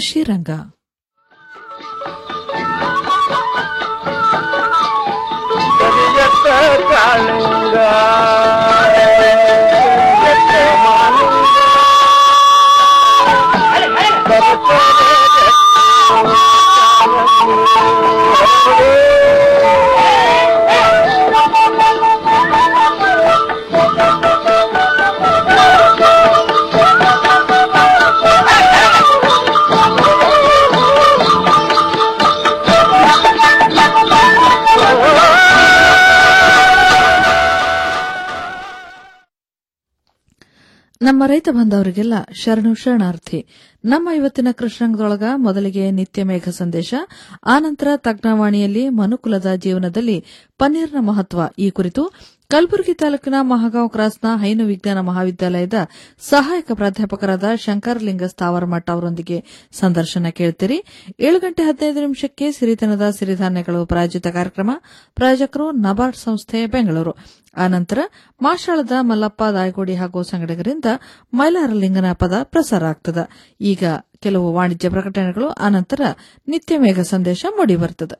ಕೃಷಿ ರಂಗ ನಮ್ಮ ರೈತ ಬಾಂಧವರಿಗೆಲ್ಲ ಶರಣು ಶರಣಾರ್ಥಿ ನಮ್ಮ ಇವತ್ತಿನ ಕೃಷ್ಣಾಂಗದೊಳಗ ಮೊದಲಿಗೆ ನಿತ್ಯ ಮೇಘ ಸಂದೇಶ ಆನಂತರ ತಜ್ಞವಾಣಿಯಲ್ಲಿ ಮನುಕುಲದ ಜೀವನದಲ್ಲಿ ಪನ್ನೀರ್ನ ಮಹತ್ವ ಈ ಕುರಿತು ಕಲಬುರಗಿ ತಾಲೂಕಿನ ಮಹಾಗಾಂವ್ ಕ್ರಾಸ್ನ ಹೈನು ವಿಜ್ಞಾನ ಮಹಾವಿದ್ಯಾಲಯದ ಸಹಾಯಕ ಪ್ರಾಧ್ಯಾಪಕರಾದ ಶಂಕರಲಿಂಗ ಸ್ಥಾವರಮಠ ಅವರೊಂದಿಗೆ ಸಂದರ್ಶನ ಕೇಳ್ತೀರಿ ಏಳು ಗಂಟೆ ಹದಿನೈದು ನಿಮಿಷಕ್ಕೆ ಸಿರಿತನದ ಸಿರಿಧಾನ್ಯಗಳು ಪ್ರಾಯೋಜಿತ ಕಾರ್ಯಕ್ರಮ ಪ್ರಾಯೋಜಕರು ನಬಾರ್ಡ್ ಸಂಸ್ಥೆ ಬೆಂಗಳೂರು ಆನಂತರ ಮಾಶಾಳದ ಮಲ್ಲಪ್ಪ ದಾಯಗೋಡಿ ಹಾಗೂ ಸಂಗಡಿಗರಿಂದ ಮೈಲಾರಲಿಂಗನ ಪದ ಪ್ರಸಾರ ಆಗ್ತದೆ ಈಗ ಕೆಲವು ವಾಣಿಜ್ಯ ಪ್ರಕಟಣೆಗಳು ಆನಂತರ ನಿತ್ಯ ಮೇಘ ಸಂದೇಶ ಮೂಡಿಬರ್ತದೆ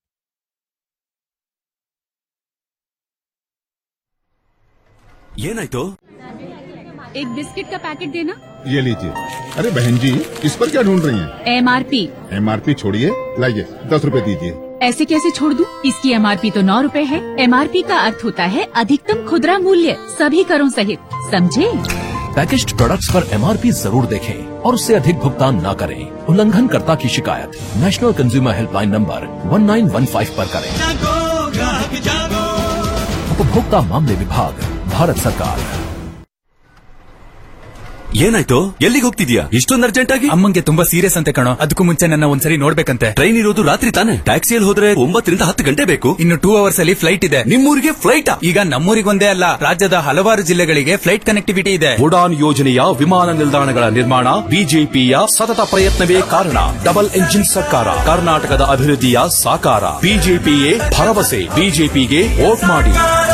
ಏನಾಯ್ತು एक बिस्किट का पैकेट देना ये लीजिए अरे बहन जी इस पर क्या ढूंढ रही हैं? एमआरपी एमआरपी छोड़िए लाइए दस रुपए दीजिए ऐसे कैसे छोड़ दूं? इसकी एमआरपी तो नौ रूपए है एमआरपी का अर्थ होता है अधिकतम खुदरा मूल्य सभी करों सहित समझे पैकेज्ड प्रोडक्ट्स पर एमआरपी जरूर देखें और उससे अधिक भुगतान न करें उल्लंघनकर्ता की शिकायत नेशनल कंज्यूमर हेल्पलाइन नंबर 1915 पर करें उपभोक्ता मामले विभाग भारत सरकार ಏನಾಯ್ತು ಎಲ್ಲಿಗೆ ಹೋಗ್ತಿದ್ಯಾ ಇಷ್ಟೊಂದು ಅರ್ಜೆಂಟ್ ಆಗಿ ಅಮ್ಮಂಗೆ ತುಂಬಾ ಸೀರಿಯಸ್ ಅಂತೆ ಕಣೋ ಅದಕ್ಕೂ ಮುಂಚೆ ನನ್ನ ಒಂದ್ಸರಿ ನೋಡ್ಬೇಕಂತೆ ಟ್ರೈನ್ ಇರೋದು ರಾತ್ರಿ ತಾನೆ ಟ್ಯಾಕ್ಸಿಯಲ್ಲಿ ಹೋದ್ರೆ ಒಂಬತ್ತರಿಂದ ಹತ್ತು ಗಂಟೆ ಬೇಕು ಇನ್ನು ಟೂ ಅವರ್ಸ್ ಅಲ್ಲಿ ಫ್ಲೈಟ್ ಇದೆ ನಿಮ್ಮೂರಿಗೆ ಫ್ಲೈಟ್ ಈಗ ನಮ್ಮೂರಿಗೊಂದೇ ಅಲ್ಲ ರಾಜ್ಯದ ಹಲವಾರು ಜಿಲ್ಲೆಗಳಿಗೆ ಫ್ಲೈಟ್ ಕನೆಕ್ಟಿವಿಟಿ ಇದೆ ಉಡಾನ್ ಯೋಜನೆಯ ವಿಮಾನ ನಿಲ್ದಾಣಗಳ ನಿರ್ಮಾಣ ಬಿಜೆಪಿಯ ಸತತ ಪ್ರಯತ್ನವೇ ಕಾರಣ ಡಬಲ್ ಎಂಜಿನ್ ಸರ್ಕಾರ ಕರ್ನಾಟಕದ ಅಭಿವೃದ್ಧಿಯ ಸಾಕಾರ ಬಿಜೆಪಿಯೇ ಭರವಸೆ ಬಿಜೆಪಿಗೆ ವೋಟ್ ಮಾಡಿ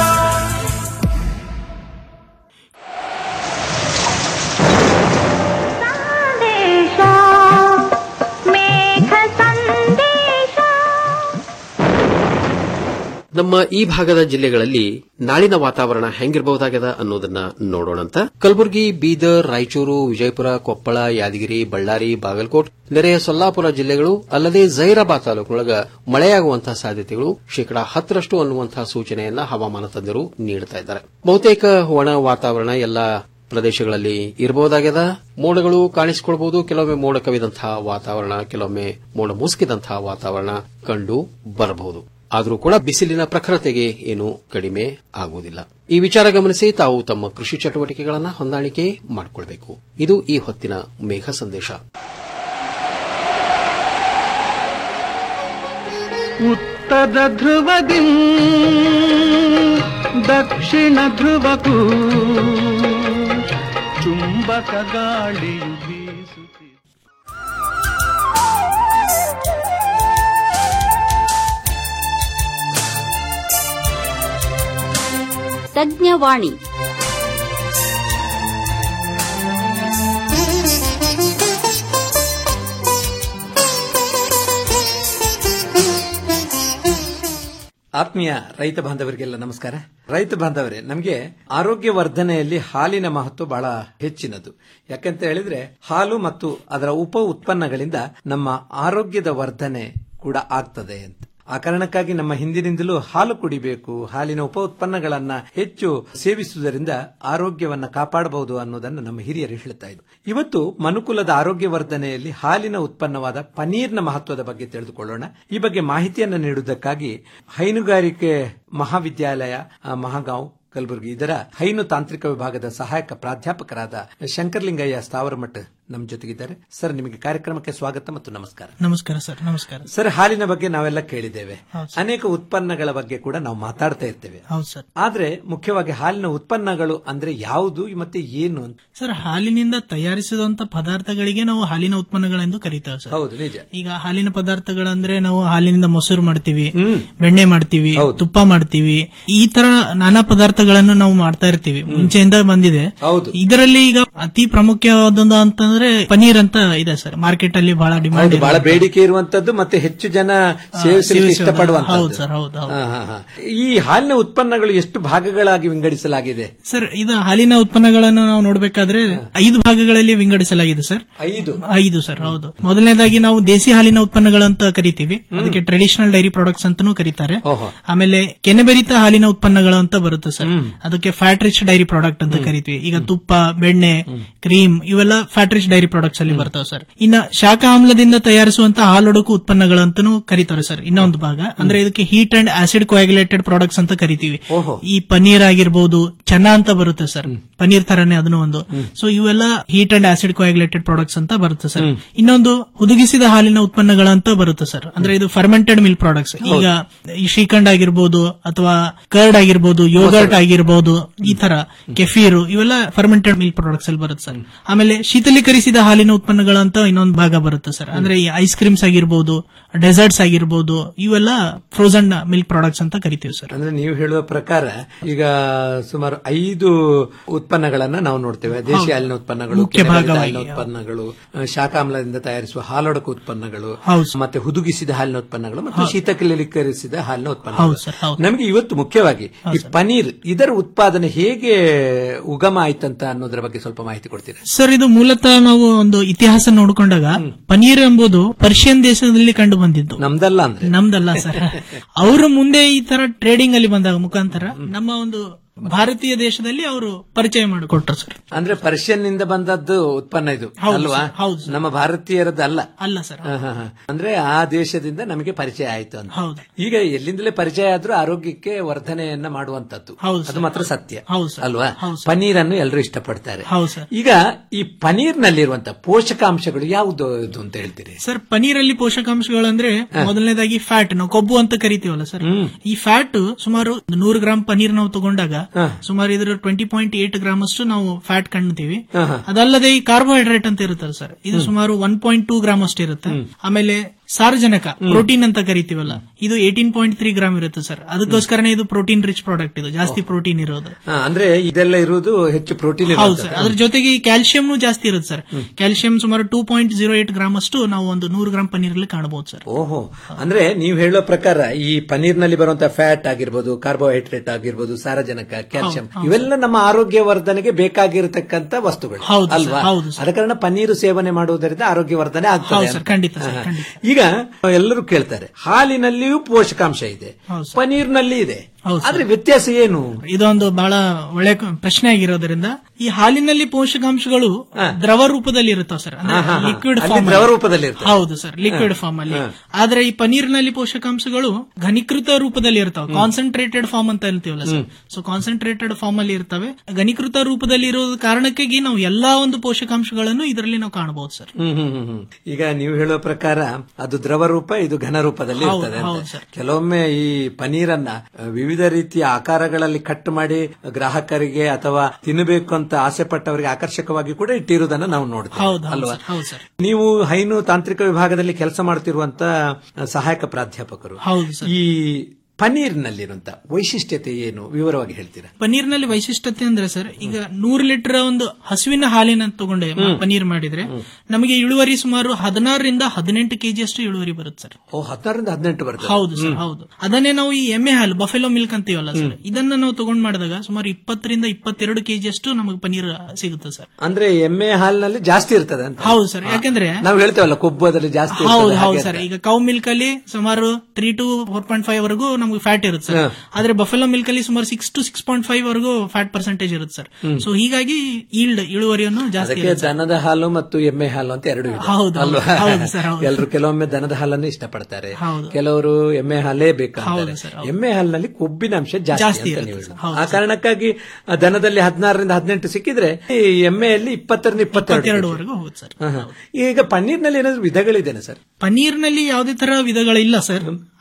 ನಮ್ಮ ಈ ಭಾಗದ ಜಿಲ್ಲೆಗಳಲ್ಲಿ ನಾಳಿನ ವಾತಾವರಣ ಹೆಂಗಿರಬಹುದಾಗ್ಯದ ಅನ್ನೋದನ್ನ ನೋಡೋಣಂತ ಕಲಬುರಗಿ ಬೀದರ್ ರಾಯಚೂರು ವಿಜಯಪುರ ಕೊಪ್ಪಳ ಯಾದಗಿರಿ ಬಳ್ಳಾರಿ ಬಾಗಲಕೋಟ್ ನೆರೆಯ ಸೊಲ್ಲಾಪುರ ಜಿಲ್ಲೆಗಳು ಅಲ್ಲದೆ ಜೈರಾಬಾದ್ ತಾಲೂಕಿನೊಳಗ ಮಳೆಯಾಗುವಂತಹ ಸಾಧ್ಯತೆಗಳು ಶೇಕಡಾ ಹತ್ತರಷ್ಟು ಅನ್ನುವಂತಹ ಸೂಚನೆಯನ್ನ ಹವಾಮಾನ ತಜ್ಞರು ನೀಡುತ್ತಾ ಇದ್ದಾರೆ ಬಹುತೇಕ ಒಣ ವಾತಾವರಣ ಎಲ್ಲಾ ಪ್ರದೇಶಗಳಲ್ಲಿ ಇರಬಹುದಾಗ್ಯದ ಮೋಡಗಳು ಕಾಣಿಸಿಕೊಳ್ಬಹುದು ಕೆಲವೊಮ್ಮೆ ಮೋಡ ಕವಿದಂತಹ ವಾತಾವರಣ ಕೆಲವೊಮ್ಮೆ ಮೋಡ ಮುಸುಕಿದಂತಹ ವಾತಾವರಣ ಕಂಡು ಬರಬಹುದು ಆದರೂ ಕೂಡ ಬಿಸಿಲಿನ ಪ್ರಖರತೆಗೆ ಏನು ಕಡಿಮೆ ಆಗುವುದಿಲ್ಲ ಈ ವಿಚಾರ ಗಮನಿಸಿ ತಾವು ತಮ್ಮ ಕೃಷಿ ಚಟುವಟಿಕೆಗಳನ್ನು ಹೊಂದಾಣಿಕೆ ಮಾಡಿಕೊಳ್ಬೇಕು ಇದು ಈ ಹೊತ್ತಿನ ಮೇಘ ಸಂದೇಶ ಉತ್ತರ ಧ್ರುವದಿ ದಕ್ಷಿಣ ಧ್ರುವಕ್ಕೂ ಚುಂಬಕ ಗಾಳಿಯು ಬೀಸುತ್ತಿದೆ ತಜ್ಞವಾಣಿ ಆತ್ಮೀಯ ರೈತ ಬಾಂಧವರಿಗೆಲ್ಲ ನಮಸ್ಕಾರ ರೈತ ಬಾಂಧವರೇ ನಮಗೆ ಆರೋಗ್ಯ ವರ್ಧನೆಯಲ್ಲಿ ಹಾಲಿನ ಮಹತ್ವ ಬಹಳ ಹೆಚ್ಚಿನದು ಯಾಕಂತ ಹೇಳಿದ್ರೆ ಹಾಲು ಮತ್ತು ಅದರ ಉಪ ಉತ್ಪನ್ನಗಳಿಂದ ನಮ್ಮ ಆರೋಗ್ಯದ ವರ್ಧನೆ ಕೂಡ ಆಗ್ತದೆ ಅಂತ ಆ ಕಾರಣಕ್ಕಾಗಿ ನಮ್ಮ ಹಿಂದಿನಿಂದಲೂ ಹಾಲು ಕುಡಿಬೇಕು ಹಾಲಿನ ಉಪ ಉತ್ಪನ್ನಗಳನ್ನ ಹೆಚ್ಚು ಸೇವಿಸುವುದರಿಂದ ಆರೋಗ್ಯವನ್ನ ಕಾಪಾಡಬಹುದು ಅನ್ನೋದನ್ನು ನಮ್ಮ ಹಿರಿಯರು ಹೇಳ್ತಾ ಇದ್ರು ಇವತ್ತು ಮನುಕುಲದ ಆರೋಗ್ಯ ವರ್ಧನೆಯಲ್ಲಿ ಹಾಲಿನ ಉತ್ಪನ್ನವಾದ ಪನೀರ್ನ ಮಹತ್ವದ ಬಗ್ಗೆ ತಿಳಿದುಕೊಳ್ಳೋಣ ಈ ಬಗ್ಗೆ ಮಾಹಿತಿಯನ್ನು ನೀಡುವುದಕ್ಕಾಗಿ ಹೈನುಗಾರಿಕೆ ಮಹಾವಿದ್ಯಾಲಯ ಆ, ಮಹಾಗಾಂವ್ ಕಲಬುರಗಿ ಇದರ ಹೈನು ತಾಂತ್ರಿಕ ವಿಭಾಗದ ಸಹಾಯಕ ಪ್ರಾಧ್ಯಾಪಕರಾದ ಶಂಕರ್ಲಿಂಗಯ್ಯ ಸ್ಥಾವರಮಠ ನಮ್ಮ ಜೊತೆಗಿದ್ದಾರೆ ಸರ್ ನಿಮಗೆ ಕಾರ್ಯಕ್ರಮಕ್ಕೆ ಸ್ವಾಗತ ಮತ್ತು ನಮಸ್ಕಾರ ನಮಸ್ಕಾರ ಸರ್ ನಮಸ್ಕಾರ ಸರ್ ಹಾಲಿನ ಬಗ್ಗೆ ನಾವೆಲ್ಲ ಕೇಳಿದ್ದೇವೆ ಹೌದು ಅನೇಕ ಉತ್ಪನ್ನಗಳ ಬಗ್ಗೆ ಕೂಡ ನಾವು ಮಾತಾಡ್ತಾ ಇರ್ತೇವೆ ಹೌದು ಸರ್ ಆದ್ರೆ ಮುಖ್ಯವಾಗಿ ಹಾಲಿನ ಉತ್ಪನ್ನಗಳು ಅಂದ್ರೆ ಯಾವುದು ಮತ್ತೆ ಏನು ಅಂತ ಸರ್ ಹಾಲಿನಿಂದ ತಯಾರಿಸಿದಂತ ಪದಾರ್ಥಗಳಿಗೆ ನಾವು ಹಾಲಿನ ಉತ್ಪನ್ನಗಳೆಂದು ಕರೀತೇವೆ ಸರ್ ಹೌದು ನಿಜ ಈಗ ಹಾಲಿನ ಪದಾರ್ಥಗಳಂದ್ರೆ ನಾವು ಹಾಲಿನಿಂದ ಮೊಸರು ಮಾಡ್ತೀವಿ ಬೆಣ್ಣೆ ಮಾಡ್ತೀವಿ ತುಪ್ಪ ಮಾಡ್ತೀವಿ ಈ ತರ ನಾನಾ ಪದಾರ್ಥಗಳನ್ನು ನಾವು ಮಾಡ್ತಾ ಇರ್ತೀವಿ ಮುಂಚೆಯಿಂದ ಬಂದಿದೆ ಹೌದು ಇದರಲ್ಲಿ ಈಗ ಅತಿ ಪ್ರಾಮುಖ್ಯವಾದದ್ದು ಅಂತಂದ್ರೆ ಅಂದ್ರೆ ಪನೀರ್ ಅಂತ ಇದೆ ಸರ್ ಮಾರ್ಕೆಟ್ ಅಲ್ಲಿ ಬಹಳ ಡಿಮಾಂಡ್ ಹೌದು ಬಹಳ ಬೇಡಿಕೆ ಇರುವಂತದ್ದು ಮತ್ತೆ ಹೆಚ್ಚು ಜನ ಸೇವಿಸಲಿಕ್ಕೆ ಸೇವಿಸುವ- ಇಷ್ಟಪಡುವಂತದ್ದು ಹೌದು ಸರ್, ಹೌದು, ಹೌದು. ಹಾ, ಹಾ, ಹಾ. ಈ ಹಾಲಿನ ಉತ್ಪನ್ನಗಳು ಎಷ್ಟು ಭಾಗಗಳಾಗಿ ವಿಂಗಡಿಸಲಾಗಿದೆ ಸರ್ ಇದು ಹಾಲಿನ ಉತ್ಪನ್ನಗಳನ್ನು ನಾವು ನೋಡಬೇಕಾದ್ರೆ ಐದು ಭಾಗಗಳಲ್ಲಿ ವಿಂಗಡಿಸಲಾಗಿದೆ ಸರ್ ಐದು ಐದು ಸರ್ ಹೌದು ಮೊದಲನೇದಾಗಿ ನಾವು ದೇಸಿ ಹಾಲಿನ ಉತ್ಪನ್ನಗಳಂತ ಕರಿತೀವಿ ಅದಕ್ಕೆ ಟ್ರೆಡಿಷನಲ್ ಡೈರಿ ಪ್ರಾಡಕ್ಟ್ಸ್ ಅಂತಾನೂ ಕರೀತಾರೆ ಓಹೋ. ಆಮೇಲೆ ಕೆನೆಬೆರಿತ ಹಾಲಿನ ಉತ್ಪನ್ನಗಳು ಅಂತ ಬರುತ್ತೆ ಸರ್ ಅದಕ್ಕೆ ಫ್ಯಾಟ್ ರಿಚ್ ಡೈರಿ ಪ್ರಾಡಕ್ಟ್ ಅಂತ ಕರಿತೀವಿ ಈಗ ತುಪ್ಪ ಬೆಣ್ಣೆ ಕ್ರೀಮ್ ಇವೆಲ್ಲ ಫ್ಯಾಟ್ ರಿಚ್ ಡೈರಿ ಪ್ರಾಡಕ್ಟ್ಸ್ ಅಲ್ಲಿ ಬರ್ತವೆ ಸರ್ ಇನ್ನ ಶಾಖ ಆಮ್ಲದಿಂದ ತಯಾರಿಸುವಂತ ಹಾಲೊಡಕು ಉತ್ಪನ್ನಗಳಂತಾನೂ ಕರೀತಾರೆ ಸರ್ ಇನ್ನೊಂದು ಭಾಗ ಅಂದ್ರೆ ಇದಕ್ಕೆ heat and acid coagulated products ಅಂತ ಕರಿತೀವಿ ಈ ಪನ್ನೀರ್ ಆಗಿರ್ಬೋದು ಚೆನ್ನ ಅಂತ ಬರುತ್ತೆ ಸರ್ ಪನ್ನೀರ್ ತರನೇ ಅದನ್ನು ಒಂದು ಸೊ ಇವೆಲ್ಲ heat and acid coagulated products ಅಂತ ಬರುತ್ತೆ ಸರ್ ಇನ್ನೊಂದು ಹುದುಗಿಸಿದ ಹಾಲಿನ ಉತ್ಪನ್ನಗಳಂತ ಬರುತ್ತೆ ಸರ್ ಅಂದ್ರೆ ಇದು ಫರ್ಮೆಂಟೆಡ್ ಮಿಲ್ಕ್ ಪ್ರಾಡಕ್ಟ್ಸ್ ಈಗ ಈ ಶ್ರೀಖಂಡ್ ಆಗಿರ್ಬೋದು ಅಥವಾ ಕರ್ಡ್ ಆಗಿರ್ಬೋದು ಯೋಗರ್ಟ್ ಆಗಿರ್ಬೋದು ಈ ತರ ಕೆಫೀರು ಇವೆಲ್ಲ ಫರ್ಮೆಂಟೆಡ್ ಮಿಲ್ಕ್ ಪ್ರಾಡಕ್ಟ್ಸ್ ಅಲ್ಲಿ ಬರುತ್ತೆ ಸರ್ ಆಮೇಲೆ ಶೀತಲೀಕರಿಸಿದ ಹಾಲಿನ ಉತ್ಪನ್ನಗಳಂತ ಇನ್ನೊಂದು ಭಾಗ ಬರುತ್ತೆ ಸರ್ ಅಂದ್ರೆ ಈ ಐಸ್ ಕ್ರೀಮ್ಸ್ ಆಗಿರ್ಬೋದು ಡೆಸರ್ಟ್ಸ್ ಆಗಿರ್ಬೋದು ಇವೆಲ್ಲ ಫ್ರೋಸನ್ ಮಿಲ್ಕ್ ಪ್ರಾಡಕ್ಟ್ಸ್ ಅಂತ ಕರಿತೀವಿ ಸರ್ ಅಂದ್ರೆ ನೀವು ಹೇಳುವ ಪ್ರಕಾರ ಈಗ ಸುಮಾರು ಐದು ಉತ್ಪನ್ನಗಳನ್ನ ನಾವು ನೋಡ್ತೇವೆ ದೇಶಿ ಹಾಲಿನ ಉತ್ಪನ್ನಗಳು ಮುಖ್ಯ ಕೆನೆರಹಿತ ಭಾಗವಾಗಿ, ಹಾಲಿನ ಉತ್ಪನ್ನಗಳು ಆ, ಶಾಕಾಮ್ಲದಿಂದ ತಯಾರಿಸುವ ಹಾಲೊಡಕು ಉತ್ಪನ್ನಗಳು ಹೌದು ಮತ್ತೆ ಹುದುಗಿಸಿದ ಹಾಲಿನ ಉತ್ಪನ್ನಗಳು ಮತ್ತು ಶೀತಲೀಕರಿಸಿದ ಹಾಲಿನ ಹೌದು ಉತ್ಪನ್ನಗಳು ಸರ್, ಹೌದು. ನಮಗೆ ಇವತ್ತು ಮುಖ್ಯವಾಗಿ ಈ ಪನೀರ್ ಇದರ ಉತ್ಪಾದನೆ ಹೇಗೆ ಉಗಮ ಆಯ್ತಂತ ಅನ್ನೋದ್ರ ಬಗ್ಗೆ ಸ್ವಲ್ಪ ಮಾಹಿತಿ ಕೊಡ್ತೀರಾ ಸರ್ ಇದು ಮೂಲತಃ ನಾವು ಒಂದು ಇತಿಹಾಸ ನೋಡಿಕೊಂಡಾಗ ಪನೀರ್ ಎಂಬುದು ಪರ್ಷಿಯನ್ ದೇಶದಲ್ಲಿ ಕಂಡು ಬಂದಿದ್ದು ನಮ್ದಲ್ಲ ಅಂದ್ರೆ ನಮ್ದಲ್ಲ ಸರ್ ಅವರು ಮುಂದೆ ಈ ತರ ಟ್ರೇಡಿಂಗ್ ಅಲ್ಲಿ ಬಂದಾಗ ಮುಖಾಂತರ ನಮ್ಮ ಒಂದು ಭಾರತೀಯ ದೇಶದಲ್ಲಿ ಅವರು ಪರಿಚಯ ಮಾಡಿಕೊಟ್ರು ಸರ್ ಅಂದ್ರೆ ಪರ್ಷಿಯನ್ ನಿಂದ ಬಂದದ್ದು ಉತ್ಪನ್ನ ಇದು ಹೌದು ಅಲ್ವಾ ಸರ್, ಹೌದು ಸರ್. ನಮ್ಮ ಭಾರತೀಯರದ್ದು ಅಲ್ಲ ಅಲ್ಲ ಸರ್ ಹ, ಹ, ಹ. ಅಂದ್ರೆ ಆ ದೇಶದಿಂದ ನಮಗೆ ಪರಿಚಯ ಆಯ್ತು ಅಂತ ಹೌದು ಈಗ ಎಲ್ಲಿಂದಲೇ ಪರಿಚಯ ಆದ್ರೂ ಆರೋಗ್ಯಕ್ಕೆ ವರ್ಧನೆಯನ್ನ ಮಾಡುವಂತದ್ದು ಹೌದು ಅದು ಮಾತ್ರ ಸತ್ಯ ಹೌದು ಸರ್. ಅಲ್ವಾ ಹೌದು ಸರ್. ಪನೀರ್ ಅನ್ನು ಎಲ್ಲರೂ ಇಷ್ಟಪಡ್ತಾರೆ ಹೌದು ಸರ್ ಈಗ ಈ ಪನೀರ್ ನಲ್ಲಿರುವಂತಹ ಪೋಷಕಾಂಶಗಳು ಯಾವುದು ಇದು ಅಂತ ಹೇಳ್ತೀರಿ ಸರ್ ಪನೀರ್ ಅಲ್ಲಿ ಪೋಷಕಾಂಶಗಳಂದ್ರೆ ಮೊದಲನೇದಾಗಿ ಫ್ಯಾಟ್ ನಾವು ಕೊಬ್ಬು ಅಂತ ಕರಿತೀವಲ್ಲ ಸರ್ ಈ ಫ್ಯಾಟ್ ಸುಮಾರು ನೂರು ಗ್ರಾಮ್ ಪನೀರ್ ನಾವು ತಗೊಂಡಾಗ ಸುಮಾರು ಇದರ ಟ್ವೆಂಟಿ ಪಾಯಿಂಟ್ ಏಟ್ ಗ್ರಾಮ್ ಅಷ್ಟು ನಾವು ಫ್ಯಾಟ್ ಕಾಣ್ತೀವಿ ಅದಲ್ಲದೆ ಈ ಕಾರ್ಬೋಹೈಡ್ರೇಟ್ ಅಂತ ಇರುತ್ತಲ್ಲ ಸರ್ ಇದು ಸುಮಾರು ಒನ್ ಪಾಯಿಂಟ್ ಟೂ ಗ್ರಾಮ್ ಅಷ್ಟು ಇರುತ್ತೆ ಆಮೇಲೆ ಸಾರಜನಕ ಪ್ರೋಟೀನ್ ಅಂತ ಕರಿತೀವಲ್ಲ ಇದು ಏಟೀನ್ ಪಾಯಿಂಟ್ ತ್ರೀ ಗ್ರಾಮ್ ಇರುತ್ತೆ ಸರ್ ಅದಕ್ಕೋಸ್ಕರನೇ ಇದು ಪ್ರೋಟೀನ್ ರಿಚ್ ಪ್ರಾಡಕ್ಟ್ ಇದು ಜಾಸ್ತಿ ಪ್ರೋಟೀನ್ ಇರೋದು ಹ, ಅಂದ್ರೆ ಇದೆಲ್ಲ ಇರುವುದು ಹೆಚ್ಚು ಪ್ರೋಟೀನ್ ಹೌದು ಸರ್ ಅದ್ರ ಜೊತೆಗೆ ಈ ಕ್ಯಾಲ್ಸಿಯಂ ಜಾಸ್ತಿ ಇರುತ್ತೆ ಸರ್ ಕ್ಯಾಲ್ಸಿಯಂ ಸುಮಾರು two point zero eight gram ಅಷ್ಟು ನಾವು ಒಂದು ನೂರು ಗ್ರಾಮ್ ಪನ್ನೀರ್ ಅಲ್ಲಿ ಕಾಣಬಹುದು ಸರ್ ಓಹೋ ಅಂದ್ರೆ ನೀವು ಹೇಳೋ ಪ್ರಕಾರ ಈ ಪನೀರ್ ನಲ್ಲಿ ಬರುವಂತಹ ಫ್ಯಾಟ್ ಆಗಿರ್ಬೋದು ಕಾರ್ಬೋಹೈಡ್ರೇಟ್ ಆಗಿರ್ಬೋದು ಸಾರಜನಕ ಕ್ಯಾಲ್ಸಿಯಂ ಇವೆಲ್ಲ ನಮ್ಮ ಆರೋಗ್ಯ ವರ್ಧನೆಗೆ ಬೇಕಾಗಿರತಕ್ಕಂತ ವಸ್ತುಗಳು ಹೌದು ಸರ್, ಅಲ್ವಾ ಹೌದು ಅದ ಕಾರಣ ಪನ್ನೀರು ಸೇವನೆ ಮಾಡುವುದರಿಂದ ಆರೋಗ್ಯ ವರ್ಧನೆ ಆಗ್ತದೆ ಹೌದು ಸರ್, ಅಂತ. ಖಂಡಿತ ಸರ್, ಹಾ. ಖಂಡಿತ. ಈಗ ಎಲ್ಲರೂ ಕೇಳ್ತಾರೆ ಹಾಲಿನಲ್ಲಿಯೂ ಪೋಷಕಾಂಶ ಇದೆ ಹೌದು ಸರ್. ಪನೀರ್ನಲ್ಲಿ ಇದೆ ಹೌದು ಸರ್. ಆದ್ರೆ ವ್ಯತ್ಯಾಸ ಏನು ಇದೊಂದು ಬಹಳ ಒಳ್ಳೆ ಕ- ಪ್ರಶ್ನೆ ಆಗಿರೋದ್ರಿಂದ ಈ ಹಾಲಿನಲ್ಲಿ ಪೋಷಕಾಂಶಗಳು ದ್ರವ ರೂಪದಲ್ಲಿ ಇರುತ್ತವೆ ಸರ್ ಹಾ, ಹಾ, ಹಾ. ಲಿಕ್ವಿಡ್ ಅಲ್ಲಿ ಫಾರ್ಮ್ ದ್ರವ ರೂಪದಲ್ಲಿ ಇರ್ತವೆ. ಹೌದು ಸರ್ ಲಿಕ್ವಿಡ್ ಫಾರ್ಮ್ ಅಲ್ಲಿ ಆದ್ರೆ ಈ ಪನೀರ್ನಲ್ಲಿ ಪೋಷಕಾಂಶಗಳು ಘನೀಕೃತ ರೂಪದಲ್ಲಿ ಇರ್ತವೆ ಕಾನ್ಸಂಟ್ರೇಟೆಡ್ ಫಾರ್ಮ್ ಅಂತ ಹೇಳ್ತೀವಲ್ಲ ಸರ್ ಸೊ ಕಾನ್ಸಂಟ್ರೇಟೆಡ್ ಫಾರ್ಮ್ ಅಲ್ಲಿ ಇರ್ತವೆ ಘನೀಕೃತ ರೂಪದಲ್ಲಿ ಇರೋದು ಕಾರಣಕ್ಕಾಗಿ ನಾವು ಎಲ್ಲಾ ಒಂದು ಪೋಷಕಾಂಶಗಳನ್ನು ಇದರಲ್ಲಿ ನಾವು ಕಾಣಬಹುದು ಸರ್ ಹ್ಮ್ ಹ್ಮ್ ಹ್ಮ್ ಹ್ಮ್. ಈಗ ನೀವು ಹೇಳುವ ಪ್ರಕಾರ ಅದು ದ್ರವ ರೂಪ ಇದು ಘನ ರೂಪದಲ್ಲಿ ಹೌದು, ಇರ್ತದೆ ಹೌದು ಅಂತ. ಸರ್. ಕೆಲವೊಮ್ಮೆ ಈ ಪನೀರನ್ನ ಅಹ್, ವಿವಿಧ ರೀತಿಯ ಆಕಾರಗಳಲ್ಲಿ ಕಟ್ ಮಾಡಿ ಗ್ರಾಹಕರಿಗೆ ಅಥವಾ ತಿನ್ನಬೇಕು ಅಂತ ಆಸೆ ಪಟ್ಟವರಿಗೆ ಆಕರ್ಷಕವಾಗಿ ಕೂಡ ಇಟ್ಟಿರುವುದನ್ನ ನಾವು ನೋಡ್ತೇವೆ ಹೌದು ಹೌದು ಅಲ್ವಾ ಸರ್, ಹೌದು ಸರ್ ನೀವು ಹೈನು ತಾಂತ್ರಿಕ ವಿಭಾಗದಲ್ಲಿ ಕೆಲಸ ಮಾಡ್ತಿರುವಂತ ಅಹ್, ಸಹಾಯಕ ಪ್ರಾಧ್ಯಾಪಕರು ಹೌದು ಸರ್ ಈ ಪನೀರ್ನಲ್ಲಿರುವಂತ ವೈಶಿಷ್ಟ್ಯತೆ ಏನು ವಿವರವಾಗಿ ಹೇಳ್ತೀರಾ ಪನೀರ್ನಲ್ಲಿ ವೈಶಿಷ್ಟ್ಯತೆ ಅಂದ್ರೆ ಸರ್ ಈಗ ನೂರು ಲೀಟರ್ ಒಂದು ಹಸುವಿನ ಹಾಲಿನ ತಗೊಂಡೆ ಪನೀರ್ ಮಾಡಿದ್ರೆ ನಮಗೆ ಇಳುವರಿ ಸುಮಾರು ಹದಿನಾರರಿಂದ ಹದಿನೆಂಟು ಕೆಜಿ ಅಷ್ಟು ಇಳುವರಿ ಬರುತ್ತೆ ಸರ್ ಓ ಹದಿನಾರರಿಂದ ಹದಿನೆಂಟು ಬರ್ತದೆ ಹೌದು ಸರ್ ಹೌದು ಅದನ್ನೇ ನಾವು ಈ ಎಮ್ಮೆ ಹಾಲು ಬಫೆಲೋ ಮಿಲ್ಕ್ ಅಂತೀವಲ್ಲ ಸರ್ ಇದನ್ನ ನಾವು ತಗೊಂಡ್ ಮಾಡಿದಾಗ ಸುಮಾರು ಇಪ್ಪತ್ತರಿಂದ ಇಪ್ಪತ್ತೆರಡು ಕೆಜಿ ಅಷ್ಟು ನಮಗೆ ಪನೀರ್ ಸಿಗುತ್ತೆ ಸರ್ ಅಂದ್ರೆ ಎಮ್ಮೆ ಹಾಲಿನಲ್ಲಿ ಜಾಸ್ತಿ ಇರ್ತದೆ ಅಂತ ಹೌದು ಸರ್ ಯಾಕಂದ್ರೆ ನಾವು ಹೇಳ್ತೇವಲ್ಲ ಕೊಬ್ಬು ಅದರಲ್ಲಿ ಜಾಸ್ತಿ ಇರ್ತದೆ, ಹೌದು ಹಾಗೆ ಹೌದು ಅಂತ. ಸರ್ ಈಗ ಕೌ ಮಿಲ್ಕ್ ಅಲ್ಲಿ ಸುಮಾರು three to four point five ವರೆಗೂ ನಮಗೆ ಫ್ಯಾಟ್ ಇರುತ್ತೆ ಸರ್ ಆದ್ರೆ ಬಫೆಲೋ ಮಿಲ್ಕ್ ಅಲ್ಲಿ ಸುಮಾರು six to six point five ವರೆಗೂ ಫ್ಯಾಟ್ ಪರ್ಸೆಂಟೇಜ್ ಇರುತ್ತೆ ಸರ್ ಸೊ ಹೀಗಾಗಿ ಈಲ್ಡ್ ಇಳುವರಿಯನ್ನು ಜಾಸ್ತಿ ಅದಕ್ಕೆ ಇರುತ್ತೆ ಸರ್. ದನದ ಹಾಲು ಮತ್ತು ಎಮ್ಮೆ ಹಾಲು ಅಂತ ಎರಡು ಇದೆ ಹೌದು, ಹೌದು, ಅಲ್ವಾ ಹೌದು ಸರ್, ಹೌದು. ಎಲ್ಲರೂ ಕೆಲವೊಮ್ಮೆ ದನದ ಹಾಲನ್ನು ಇಷ್ಟಪಡ್ತಾರೆ ಹೌದು. ಕೆಲವರು ಎಮ್ಮೆ ಹಾಲೇ ಬೇಕಂತಾರೆ ಹೌದು ಸರ್, ಹೌದು. ಎಮ್ಮೆ ಹಾಲಿನಲ್ಲಿ ಕೊಬ್ಬಿನ ಅಂಶ ಜಾಸ್ತಿ ಜಾಸ್ತಿ ಅಂತ ಇರುತ್ತೆ ನೀವು ಸರ್, ಹೇಳೋದು. ಹೌದು ಆ ಕಾರಣಕ್ಕಾಗಿ ಆ ದನದಲ್ಲಿ ಹದಿನಾರರಿಂದ ಹದಿನೆಂಟು ಸಿಕ್ಕಿದ್ರೆ ಈ ಎಮ್ಮೆಯಲ್ಲಿ ಇಪ್ಪತ್ತರಿಂದ ಇಪ್ಪತ್ತೆರಡು ಇಪ್ಪತ್ತೆರಡುವರೆಗೂ ಹೌದು ಸರ್ ಹಾ, ಹಾ. ಈಗ ಪನ್ನೀರ್ನಲ್ಲಿ ಏನಾದ್ರು ವಿಧಗಳಿದ್ದೇನೆ ಸರ್ ಪನ್ನೀರ್ನಲ್ಲಿ ಯಾವುದೇ ತರ ವಿಧಗಳಿಲ್ಲ ಸರ್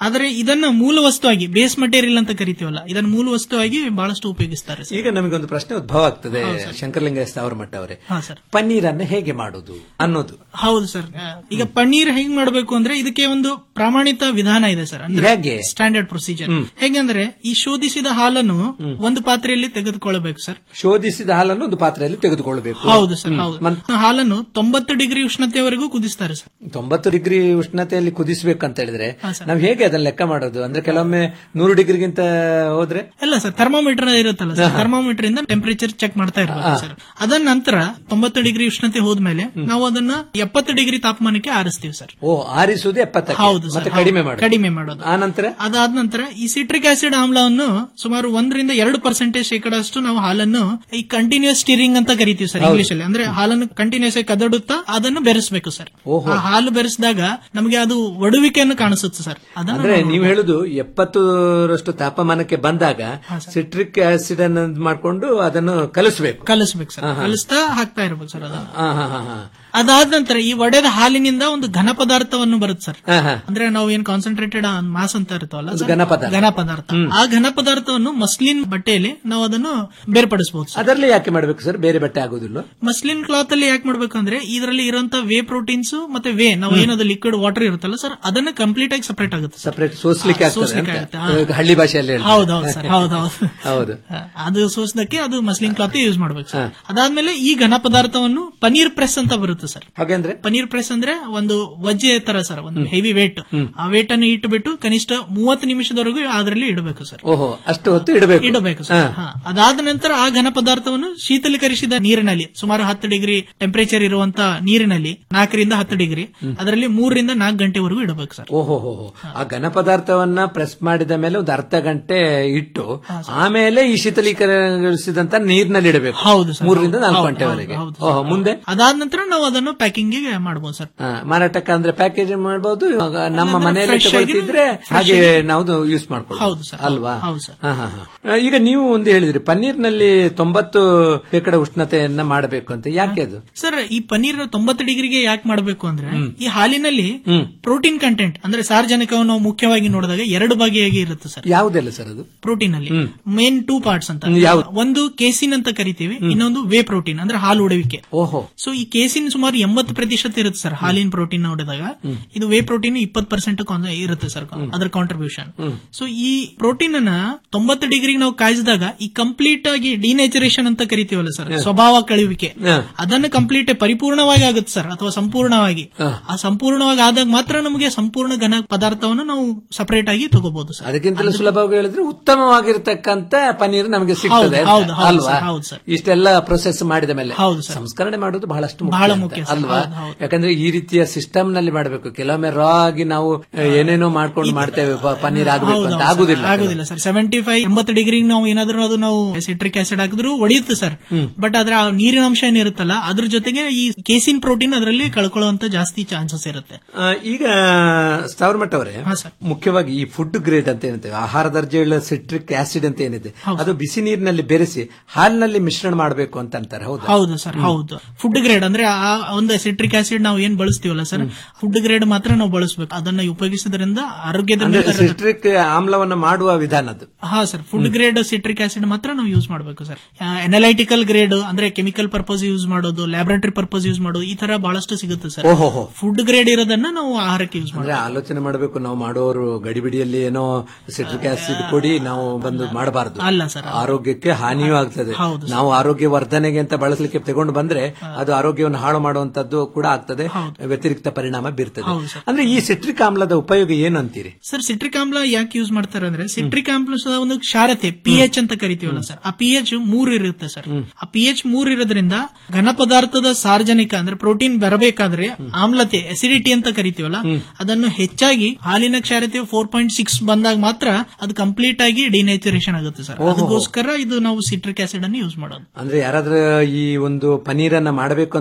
ಆದರೆ ಇದನ್ನ ಮೂಲ ವಸ್ತುವಾಗಿ ಬೇಸ್ ಮಟೀರಿಯಲ್ ಅಂತ ಕರಿತೀವಲ್ಲ ಇದನ್ನ ಮೂಲ ವಸ್ತುವಾಗಿ ಬಹಳಷ್ಟು ಉಪಯೋಗಿಸ್ತಾರೆ ಸರ್ ಈಗ ನಮಗೊಂದು ಪ್ರಶ್ನೆ ಉದ್ಭವ ಆಗ್ತದೆ ಶಂಕರಲಿಂಗ ಮಠ ಅವರೇ ಹಾ ಸರ್ ಪನ್ನೀರನ್ನು ಹೇಗೆ ಮಾಡುದು ಅನ್ನೋದು ಹೌದು ಸರ್ ಆ, ಈಗ ಪನ್ನೀರ್ ಹೆಂಗ್ ಮಾಡಬೇಕು ಅಂದ್ರೆ ಇದಕ್ಕೆ ಒಂದು ಪ್ರಾಮಾಣಿತ ವಿಧಾನ ಇದೆ ಸರ್ ಹೇಗೆ? ಸ್ಟ್ಯಾಂಡರ್ಡ್ ಪ್ರೊಸೀಜರ್ ಹೇಗೆಂದ್ರೆ ಈ ಶೋಧಿಸಿದ ಹಾಲನ್ನು ಒಂದು ಪಾತ್ರೆಯಲ್ಲಿ ತೆಗೆದುಕೊಳ್ಳಬೇಕು ಸರ್ ಶೋಧಿಸಿದ ಹಾಲನ್ನು ಒಂದು ಪಾತ್ರೆಯಲ್ಲಿ ತೆಗೆದುಕೊಳ್ಬೇಕು ಹೌದು ಸರ್ ಹೌದು ಮತ್ತು ಹಾಲನ್ನು ತೊಂಬತ್ತು ಡಿಗ್ರಿ ಉಷ್ಣತೆವರೆಗೂ ಕುದಿಸ್ತಾರೆ ಸರ್ ತೊಂಬತ್ತು ಡಿಗ್ರಿ ಉಷ್ಣತೆಯಲ್ಲಿ ಕುದಿಸಬೇಕಂತ ಹೇಳಿದ್ರೆ ಹಾ, ಸರ್. ನಾವು ಹೇಗೆ ಅದನ್ನ ಲೆಕ್ಕ ಮಾಡೋದು ಅಂದ್ರೆ ಕೆಲವೊಮ್ಮೆ ನೂರು ಡಿಗ್ರಿಗಿಂತ ಹೋದ್ರೆ ಅಲ್ಲ ಸರ್ ಥರ್ಮೋಮೀಟರ್ ಇರುತ್ತಲ್ಲ ಸರ್ ಥರ್ಮೋಮೀಟರ್ ಇಂದ ಟೆಂಪರೇಚರ್ ಚೆಕ್ ಮಾಡ್ತಾ ಇರಬೇಕು ಸರ್ ಅದರ ನಂತರ ತೊಂಬತ್ತು ಡಿಗ್ರಿ ಉಷ್ಣತೆ ಹೋದ್ಮೇಲೆ ನಾವು ಅದನ್ನ ಎಪ್ಪತ್ತು ಡಿಗ್ರಿ ತಾಪಮಾನಕ್ಕೆ ಆರಿಸ್ತೀವಿ ಸರ್ ಓ ಆರಿಸುವುದು ಎಪ್ಪತ್ತ ಹೌದು ಸರ್ ಮತ್ತೆ ಹೌದು. ಕಡಿಮೆ ಮಾಡೋದು ಕಡಿಮೆ ಮಾಡೋದು ಆ ನಂತರ ಅದಾದ ನಂತರ ಈ ಸಿಟ್ರಿಕ್ ಆಸಿಡ್ ಆಮ್ಲವನ್ನು ಸುಮಾರು ಒಂದರಿಂದ ಎರಡು ಪರ್ಸೆಂಟೇಜ್ ಶೇಕಡಷ್ಟು ನಾವು ಹಾಲನ್ನು ಈ ಕಂಟಿನ್ಯೂಸ್ ಸ್ಟೀರಿಂಗ್ ಅಂತ ಕರಿತೀವಿ ಸರ್ ಹೌದು. ಇಂಗ್ಲಿಷ್ ಅಲ್ಲಿ ಅಂದ್ರೆ ಹಾಲನ್ನು ಕಂಟಿನ್ಯೂಸ್ ಆಗಿ ಕದಡುತ್ತಾ ಅದನ್ನು ಬೆರೆಸಬೇಕು ಸರ್ ಓಹೋ. ಆ ಹಾಲು ಬೆರೆಸಿದಾಗ ನಮಗೆ ಅದು ಒಡುವಿಕೆಯನ್ನು ಕಾಣಿಸುತ್ತೆ ಸರ್ ಅದನ್ನು ಅಂದ್ರೆ ನಾವು ನೀವು ಹೇಳುದು ಎಪ್ಪತ್ತರಷ್ಟು ತಾಪಮಾನಕ್ಕೆ ಬಂದಾಗ ಸಿಟ್ರಿಕ್ ಆಸಿಡ್ ಅನ್ನು ಇದ್ ಮಾಡ್ಕೊಂಡು ಅದನ್ನು ಕಲಿಸಬೇಕು ಕಲಿಸ್ಬೇಕು ಸರ್ ಕಲಿಸ್ತಾ ಹಾಕ್ತಾ ಇರ್ಬೇಕು ಸರ್ ಅದನ್ನು ಹಾ ಹಾ ಹಾ ಹಾ ಅದಾದ ನಂತರ ಈ ಒಡೆದ ಹಾಲಿನಿಂದ ಒಂದು ಘನ ಪದಾರ್ಥವನ್ನು ಬರುತ್ತೆ ಸರ್ ಹಾ, ಹಾ. ಅಂದ್ರೆ ನಾವು ಏನ್ ಕಾನ್ಸಂಟ್ರೇಟೆಡ್ ಮಾಸ್ ಅಂತ ಇರ್ತವಲ್ಲ ಅದು ಸರ್? ಘನ ಪದಾರ್ಥ. ಘನ ಪದಾರ್ಥ ಆ ಘನ ಪದಾರ್ಥವನ್ನು ಮಸ್ಲಿನ್ ಬಟ್ಟೆಯಲ್ಲಿ ನಾವು ಅದನ್ನು ಬೇರ್ಪಡಿಸಬಹುದು ಸರ್ ಅದರಲ್ಲಿ ಯಾಕೆ ಮಾಡ್ಬೇಕು ಸರ್ ಬೇರೆ ಬಟ್ಟೆ ಆಗುದಿಲ್ಲ ಮಸ್ಲಿನ್ ಕ್ಲಾತ್ ಅಲ್ಲಿ ಯಾಕೆ ಮಾಡ್ಬೇಕಂದ್ರೆ ಇದರಲ್ಲಿ ಇರುವಂತ ವೇ ಪ್ರೋಟೀನ್ಸ್ ಮತ್ತೆ ವೇ ನಾವು ಏನದು ಲಿಕ್ವಿಡ್ ವಾಟರ್ ಇರುತ್ತಲ್ಲ ಸರ್ ಅದನ್ನ ಕಂಪ್ಲೀಟ್ ಆಗಿ ಸಪರೇಟ್ ಆಗುತ್ತೆ ಸರ್ ಸಪರೇಟ್ ಸೋಸ್ಲಿಕ್ಕೆ ಹಾ, ಸೋಸ್ಲಿಕ್ಕೆ ಆಗ್ತದೆ ಆಗುತ್ತೆ, ಅಂತ. ಹಳ್ಳಿ ಭಾಷೆಯಲ್ಲಿ ಹೇಳ್ತಾರೆ. ಹೌದು ಹೌದು ಸರ್ ಹೌದು ಹೌದು ಹೌದು ಅದು ಸೋಸದಕ್ಕೆ ಅದು ಮಸ್ಲಿನ್ ಕ್ಲಾತ್ ಯೂಸ್ ಮಾಡ್ಬೇಕು ಸರ್ ಅದಾದ್ಮೇಲೆ ಈ ಘನ ಪದಾರ್ಥವನ್ನು ಪನೀರ್ ಪ್ರೆಸ್ ಅಂತ ಬರುತ್ತೆ ಸರ್ ಹಾಗಂದ್ರೆ ಪನೀರ್ ಪ್ರೆಸ್ ಅಂದ್ರೆ ಒಂದು ವಜ್ಜೆ ತರ ಸರ್ ಒಂದು ಹೆವಿ ವೇಟ್ ಆ ವೇಟ್ ಅನ್ನು ಇಟ್ಟುಬಿಟ್ಟು ಕನಿಷ್ಠ ಮೂವತ್ತು ನಿಮಿಷದವರೆಗೂ ಅದರಲ್ಲಿ ಇಡಬೇಕು ಸರ್ ಓಹೋ ಅಷ್ಟು ಹೊತ್ತು ಇಡಬೇಕು ಇಡಬೇಕು ಸರ್ ಹಾ. ಅದಾದ ನಂತರ ಆ ಘನ ಪದಾರ್ಥವನ್ನು ಶೀತಲೀಕರಿಸಿದ ನೀರಿನಲ್ಲಿ ಸುಮಾರು ಹತ್ತು ಡಿಗ್ರಿ ಟೆಂಪರೇಚರ್ ಇರುವಂತ ನೀರಿನಲ್ಲಿ ನಾಲ್ಕರಿಂದ ಹತ್ತು ಡಿಗ್ರಿ ಅದರಲ್ಲಿ ಮೂರರಿಂದ ನಾಲ್ಕು ಗಂಟೆವರೆಗೂ ಇಡಬೇಕು ಸರ್ ಓಹೋ ಹೋ ಹೋ. ಆ ಘನ ಪದಾರ್ಥವನ್ನ ಪ್ರೆಸ್ ಮಾಡಿದ ಮೇಲೆ ಒಂದು ಅರ್ಧ ಗಂಟೆ ಇಟ್ಟು ಆಮೇಲೆ ಈ ಶೀತಲೀಕರಿಸಿದಂತ ನೀರಿನಲ್ಲಿ ಇಡಬೇಕು ಹೌದು ಸರ್ ಮೂರರಿಂದ ನಾಲ್ಕು ಹೌದು, ಗಂಟೆವರೆಗೆ ಹೌದು, ಹೌದು, ಓಹೋ ಸರ್. ಮುಂದೆ ಅದಾದ ನಂತರ ನಾವು ಅದನ್ನು ಪ್ಯಾಕಿಂಗ್ ಮಾಡಬಹುದು ಸರ್ ಹಾ, ಮಾರಾಟಕ್ಕೆ ಅಂದ್ರೆ ಪ್ಯಾಕೇಜ್ ಮಾಡಬಹುದು ಇವಾಗ ನಮ್ಮ ಅಂದ್ರೆ ಮನೆಯಲ್ಲಿ fresh ಆಗಿ- ತಗೊಳ್ತಿದ್ರೆ fresh ಹಾಗೆ ಆಗಿ- ನಾವು ಯೂಸ್ ಮಾಡ್ಕೊಳ್ಳೋದು ಹೌದು ಸರ್. ಅಲ್ವಾ ಹೌದು ಸರ್. ಹಾ, ಹಾ, ಹಾ. ಈಗ ನೀವು ಒಂದು ಹೇಳಿದ್ರಿ ಪನ್ನೀರ್ನಲ್ಲಿ ತೊಂಬತ್ತು ಶೇಕಡ ಉಷ್ಣತೆಯನ್ನ ಮಾಡಬೇಕು ಅಂತ ಯಾಕೆ ಅದು ಸರ್ ಈ ಪನ್ನೀರ್ ತೊಂಬತ್ತು ಡಿಗ್ರಿಗೆ ಯಾಕೆ ಮಾಡಬೇಕು ಅಂದ್ರೆ ಈ ಹಾಲಿನಲ್ಲಿ ಪ್ರೋಟೀನ್ ಕಂಟೆಂಟ್ ಅಂದ್ರೆ ಸಾರ್ವಜನಿಕವನ್ನು ನಾವು ಮುಖ್ಯವಾಗಿ ನೋಡಿದಾಗ ಎರಡು ಬಗೆಯಾಗಿ ಇರುತ್ತೆ ಸರ್ ಯಾವುದೆಲ್ಲ ಸರ್ ಅದು ಪ್ರೋಟೀನ್ ಅಲ್ಲಿ ಮೇನ್ ಟೂ ಪಾರ್ಟ್ಸ್ ಅಂತ ಹ್ಮ್, ಯಾವ್ದು? ಒಂದು ಕೇಸಿನ್ ಅಂತ ಕರಿತೀವಿ ಇನ್ನೊಂದು ವೇ ಪ್ರೋಟೀನ್ ಅಂದ್ರೆ ಹಾಲು ಉಡುವಿಕೆ ಓಹೋ ಸೊ ಈ ಕೇಸಿನ್ ಸುಮಾರು ಎಂಬತ್ತು ಪ್ರತಿಶತ ಇರುತ್ತೆ ಸರ್ ಹಾಲಿನ ಪ್ರೋಟೀನ್ ನೋಡಿದಾಗ ಇದು ವೇ ಪ್ರೋಟೀನ್ ಇಪ್ಪತ್ತು ಪರ್ಸೆಂಟ್ ಇರುತ್ತೆ ಸರ್ ಅದರ ಕಾಂಟ್ರಿಬ್ಯೂಷನ್ ಸೊ ಈ ಪ್ರೋಟೀನ್ ಅನ್ನ ತೊಂಬತ್ತು ಡಿಗ್ರಿ ನಾವು ಕಾಯಿಸಿದಾಗ ಈ ಕಂಪ್ಲೀಟ್ ಆಗಿ ಡಿನೇಚರೇಷನ್ ಅಂತ ಕರಿತೀವಲ್ಲ ಸರ್ ಸ್ವಭಾವ ಕಳುವಿಕೆ ಅದನ್ನು ಕಂಪ್ಲೀಟ್ ಪರಿಪೂರ್ಣವಾಗಿ ಆಗುತ್ತೆ ಸರ್ ಅಥವಾ ಸಂಪೂರ್ಣವಾಗಿ ಆ ಸಂಪೂರ್ಣವಾಗಿ ಆದಾಗ ಮಾತ್ರ ನಮಗೆ ಸಂಪೂರ್ಣ ಘನ ಪದಾರ್ಥವನ್ನು ನಾವು ಸಪರೇಟ್ ಆಗಿ ತಗೋಬಹುದು ಸರ್ ಅದಕ್ಕಿಂತಲೂ ಸುಲಭವಾಗಿ ಹೇಳಿದ್ರೆ ಉತ್ತಮವಾಗಿರ್ತಕ್ಕಂತ ಪನ್ನೀರ್ ನಮಗೆ ಸಿಗ್ತದೆ ಅಂತ, ಹೌದು, ಹೌದು ಅಲ್ವಾ ಸರ್, ಹೌದು ಸರ್. ಇಷ್ಟೆಲ್ಲ ಪ್ರೊಸೆಸ್ ಮಾಡಿದ ಮೇಲೆ ಹೌದು ಸರ್. ಸಂಸ್ಕರಣೆ ಮಾಡೋದು ಬಹಳಷ್ಟು ಮುಖ್ಯ ಬಹಳ ಅಂತ, ಮುಖ್ಯ ಸರ್, ಅಲ್ವಾ ಹೌದು, ಹೌದು. ಯಾಕಂದ್ರೆ ಈ ರೀತಿಯ ಸಿಸ್ಟಮ್ ನಲ್ಲಿ ಮಾಡಬೇಕು ಕೆಲವೊಮ್ಮೆ ರಾ ಆಗಿ ನಾವು ಆ, ಏನೇನೋ ಮಾಡ್ಕೊಂಡು ಮಾಡ್ತೇವೆ ಪ- ಪನ್ನೀರ್ ಆಗಬೇಕು ಹೌದು, ಅಂತ ಹೌದು ಸರ್. ಆಗುದಿಲ್ಲ ಆಗುದಿಲ್ಲ ಸರ್ ಸೆವೆಂಟಿ ಫೈವ್ ಎಂಬತ್ತು ಡಿಗ್ರಿ ನಾವು ಏನಾದ್ರೂ ಅದು ನಾವು ಸಿಟ್ರಿಕ್ ಆಸಿಡ್ ಹಾಕಿದ್ರು ಒಡೆಯುತ್ತೆ ಸರ್ ಬಟ್ ಅದ್ರ ಆ ನೀರಿನ ಅಂಶ ಏನಿರುತ್ತಲ್ಲ ಅದ್ರ ಜೊತೆಗೆ ಈ ಕೇಸಿನ್ ಪ್ರೋಟೀನ್ ಅದರಲ್ಲಿ ಕಳ್ಕೊಳ್ಳುವಂತ ಜಾಸ್ತಿ ಚಾನ್ಸಸ್ ಇರುತ್ತೆ ಆ, ಈಗ ಸ್ಥಾವರಮಠ ಅವರೇ ಮುಖ್ಯವಾಗಿ ಈ ಫುಡ್ ಗ್ರೇಡ್ ಅಂತ ಏನಿದೆ ಆಹಾರ ದರ್ಜೆಯುಳ್ಳ ಸಿಟ್ರಿಕ್ ಆಸಿಡ್ ಅಂತ ಏನಿದೆ ಅದು ಬಿಸಿ ನೀರಿನಲ್ಲಿ ಬೆರೆಸಿ ಹಾಲಿನಲ್ಲಿ ಮಿಶ್ರಣ ಮಾಡಬೇಕು ಅಂತ ಅಂತಾರೆ ಹೌದು ಹೌದು ಸರ್ ಹೌದು ಫುಡ್ ಗ್ರೇಡ್ ಅಂದ್ರೆ ಆ ಒಂದು ಸಿಟ್ರಿಕ್ ಆಸಿಡ್ ನಾವು ಏನ್ ಬಳಸ್ತೀವಲ್ಲ ಸರ್ ಫುಡ್ ಗ್ರೇಡ್ ಮಾತ್ರ ನಾವು ಬಳಸಬೇಕು ಅದನ್ನ ಉಪಯೋಗಿಸೋದ್ರಿಂದ ಆರೋಗ್ಯದ ಅಂದ್ರೆ ಮೇಲೆ ಸಿಟ್ರಿಕ್ ಆಮ್ಲವನ್ನ ಮಾಡುವ ವಿಧಾನದ್ದು ಹಾ sir food grade citric acid ಮಾತ್ರ ನಾವು ಯೂಸ್ ಮಾಡಬೇಕು ಸರ್ ಎನಲೈಟಿಕಲ್ ಗ್ರೇಡ್ ಅಂದ್ರೆ ಕೆಮಿಕಲ್ ಪರ್ಪಸ್ ಯೂಸ್ ಮಾಡೋದು ಲ್ಯಾಬೊರೇಟರಿ ಪರ್ಪಸ್ ಯೂಸ್ ಮಾಡೋದು ಈ ತರ ಬಹಳಷ್ಟು ಸಿಗುತ್ತೆ ಸರ್ ಓಹೋಹೋ. ಫುಡ್ ಗ್ರೇಡ್ ಇರೋದನ್ನ ನಾವು ಆಹಾರಕ್ಕೆ ಯೂಸ್ ಅಂದ್ರೆ ಮಾಡಬೇಕು ಆಲೋಚನೆ ಮಾಡಬೇಕು ನಾವು ಮಾಡೋರು ಗಡಿಬಿಡಿಯಲ್ಲಿ ಏನೋ ಸಿಟ್ರಿಕ್ ಆಸಿಡ್ ಕೊಡಿ ನಾವು ಬಂದು ಮಾಡಬಾರದು ಅಲ್ಲ ಸರ್ ಆರೋಗ್ಯಕ್ಕೆ ಹಾನಿಯೂ ಆಗ್ತದೆ ಹೌದು ನಾವು ಆರೋಗ್ಯ ವರ್ಧನೆಗೆ ಅಂತ ಬಳಸಲಿಕ್ಕೆ ತಗೊಂಡು ಬಂದ್ರೆ ಅದು ಆರೋಗ್ಯವನ್ನು ಹಾಳು ಮಾಡುವಂತದ್ದು ಕೂಡ ಆಗ್ತದೆ ವ್ಯತಿರಿಕ್ತ ಪರಿಣಾಮ ಬೀರ್ತದೆ ಹೌದು ಸರ್. ಅಂದ್ರೆ ಈ ಸಿಟ್ರಿಕ್ ಆಮ್ಲದ ಉಪಯೋಗ ಏನು ಅಂತೀರಿ ಸರ್ ಸಿಟ್ರಿಕ್ ಆಮ್ಲ ಯಾಕೆ ಯೂಸ್ ಮಾಡ್ತಾರೆ ಅಂದ್ರೆ ಸಿಟ್ರಿಕ್ ಆಮ್ಲ ಒಂದು ಕ್ಷಾರತೆ ಪಿ ಎಚ್ ಅಂತ ಕರಿತೀವಲ್ಲ ಸರ್ ಆ ಪಿ ಎಚ್ ಮೂರು ಇರುತ್ತೆ ಸರ್ ಆ ಪಿ ಎಚ್ ಮೂರು ಇರೋದ್ರಿಂದ ಘನ ಪದಾರ್ಥದ ಸಾರ್ವಜನಿಕ ಅಂದ್ರೆ ಪ್ರೋಟೀನ್ ಬರಬೇಕಾದ್ರೆ ಆಮ್ಲತೆ ಅಸಿಡಿಟಿ ಅಂತ ಕರಿತೀವಲ್ಲ ಅದನ್ನು ಹೆಚ್ಚಾಗಿ ಹಾಲಿನ ಕ್ಷಾರತೆ ಫೋರ್ ಪಾಯಿಂಟ್ ಸಿಕ್ಸ್ ಬಂದಾಗ ಮಾತ್ರ ಅದು ಕಂಪ್ಲೀಟ್ ಆಗಿ ಡಿನೇಚರೇಷನ್ ಆಗುತ್ತೆ ಸರ್ ಓಹೋ. ಅದಕ್ಕೋಸ್ಕರ ಇದು ನಾವು ಸಿಟ್ರಿಕ್ ಆಸಿಡ್ ಅನ್ನು ಯೂಸ್ ಮಾಡೋದು ಅಂದ್ರೆ ಯಾರಾದ್ರೂ ಈ ಒಂದು ಪನೀರನ್ನ ಮಾಡಬೇಕು ಅಂತ ಇದ್ದವರು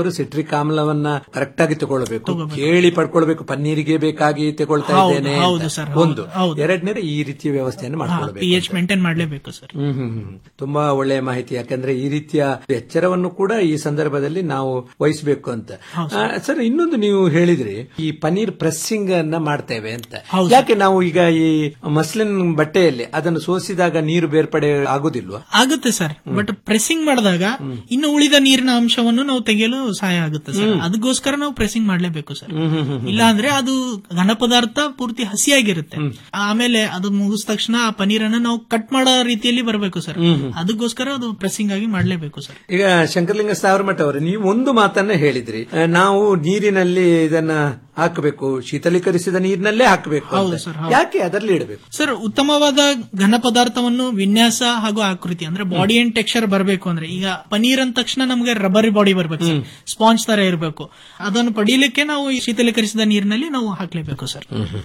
ಮೊದಲು ಸಿಟ್ರಿಕ್ ಆಮ್ಲವನ್ನ ಕರೆಕ್ಟ್ ಆಗಿ ತಗೊಳ್ಬೇಕು ಕೇಳಿ ಪಡ್ಕೊಳ್ಬೇಕು ಪನ್ನೀರಿಗೆ ಬೇಕಾಗಿ ತಗೊಳ್ತಾ ಹೌದು, ಇದ್ದೇನೆ ಹೌದು ಅಂತ. ಸರ್, ಹೌದು, ಒಂದು ಹೌದು. ಎರಡನೇದು ಈ ರೀತಿಯ ವ್ಯವಸ್ಥೆಯನ್ನು ಪಿ ಮಾಡ್ಕೊಳ್ಬೇಕು ಎಚ್ ಮೇಂಟೈನ್ ಮಾಡಲೇಬೇಕು ಸರ್ ಹ್ಮ್ ಹ್ಮ್ ಹ್ಮ್. ತುಂಬಾ ಒಳ್ಳೆಯ ಮಾಹಿತಿ ಯಾಕಂದ್ರೆ ಈ ರೀತಿಯ ಎಚ್ಚರವನ್ನು ಕೂಡ ಈ ಸಂದರ್ಭದಲ್ಲಿ ನಾವು ವಹಿಸಬೇಕು ಅಂತ ಆ, ಸರ್ ಇನ್ನೊಂದು ನೀವು ಹೇಳಿದ್ರಿ ಈ ಪನೀರ್ ಪ್ರೆಸ್ಸಿಂಗ್ ಅನ್ನ ಮಾಡ್ತೇವೆ ಅಂತ ಯಾಕೆ ನಾವು ಈಗ ಈ ಮಸ್ಲಿನ್ ಬಟ್ಟೆಯಲ್ಲಿ ಅದನ್ನು ಸೋಸಿದಾಗ ನೀರು ಬೇರ್ಪಡೆ ಆಗುದಿಲ್ವಾ ಆಗುತ್ತೆ ಸರ್ ಬಟ್ ಪ್ರೆಸ್ಸಿಂಗ್ ಮಾಡಿದಾಗ ಇನ್ನು ಉಳಿದ ನೀರಿನ ಅಂಶವನ್ನು ನಾವು ತೆಗೆಯಲು ಸಹಾಯ ಆಗುತ್ತೆ ಸರ್ ಅದಕ್ಕೋಸ್ಕರ ನಾವು ಪ್ರೆಸ್ಸಿಂಗ್ ಮಾಡಲೇಬೇಕು ಸರ್ ಇಲ್ಲ ಅಂದ್ರೆ ಅದು ಘನ ಪದಾರ್ಥ ಪೂರ್ತಿ ಹಸಿಯಾಗಿರುತ್ತೆ ಆಮೇಲೆ ಅದು ಮುಗಿದ ತಕ್ಷಣ ಆ ಪನೀರನ್ನ ನಾವು ಕಟ್ ಮಾಡೋ ರೀತಿಯಲ್ಲಿ ಬರಬೇಕು ಸರ್ ಅದಕ್ಕೋಸ್ಕರ ಅದು ಪ್ರೆಸ್ಸಿಂಗ್ ಆಗಿ ಮಾಡಲೇಬೇಕು ಸರ್ ಈಗ ಶಂಕರಲಿಂಗ ಸಾವರಮಠ ಅವರು ನೀವು ಒಂದು ಮಾತನ್ನ ಹೇಳಿದ್ರಿ ಆ, ನಾವು ನೀರಿನಲ್ಲಿ ಇದನ್ನ ಹಾಕಬೇಕು ಶೀತಲೀಕರಿಸಿದ ನೀರಿನಲ್ಲೇ ಹಾಕಬೇಕು ಹೌದು ಸರ್, ಹೌದು. ಯಾಕೆ ಅದರಲ್ಲಿ ಇಡಬೇಕು ಸರ್ ಉತ್ತಮವಾದ ಘನ ಪದಾರ್ಥವನ್ನು ವಿನ್ಯಾಸ ಹಾಗೂ ಆಕೃತಿ ಅಂದ್ರೆ ಬಾಡಿ ಅಂಡ್ ಟೆಕ್ಸ್ಚರ್ ಬರಬೇಕು ಅಂದ್ರೆ ಈಗ ಪನೀರ್ ಅಂದ ತಕ್ಷಣ ನಮಗೆ ರಬ್ಬರಿ ಬಾಡಿ ಬರ್ಬೇಕು ಸರ್ ಸ್ಪಾಂಜ್ ತರ ಇರಬೇಕು ಅದನ್ನು ಪಡೀಲಿಕ್ಕೆ ನಾವು ಈ ಶೀತಲೀಕರಿಸಿದ ನೀರಿನಲ್ಲಿ ನಾವು ಹಾಕ್ಲೇಬೇಕು ಸರ್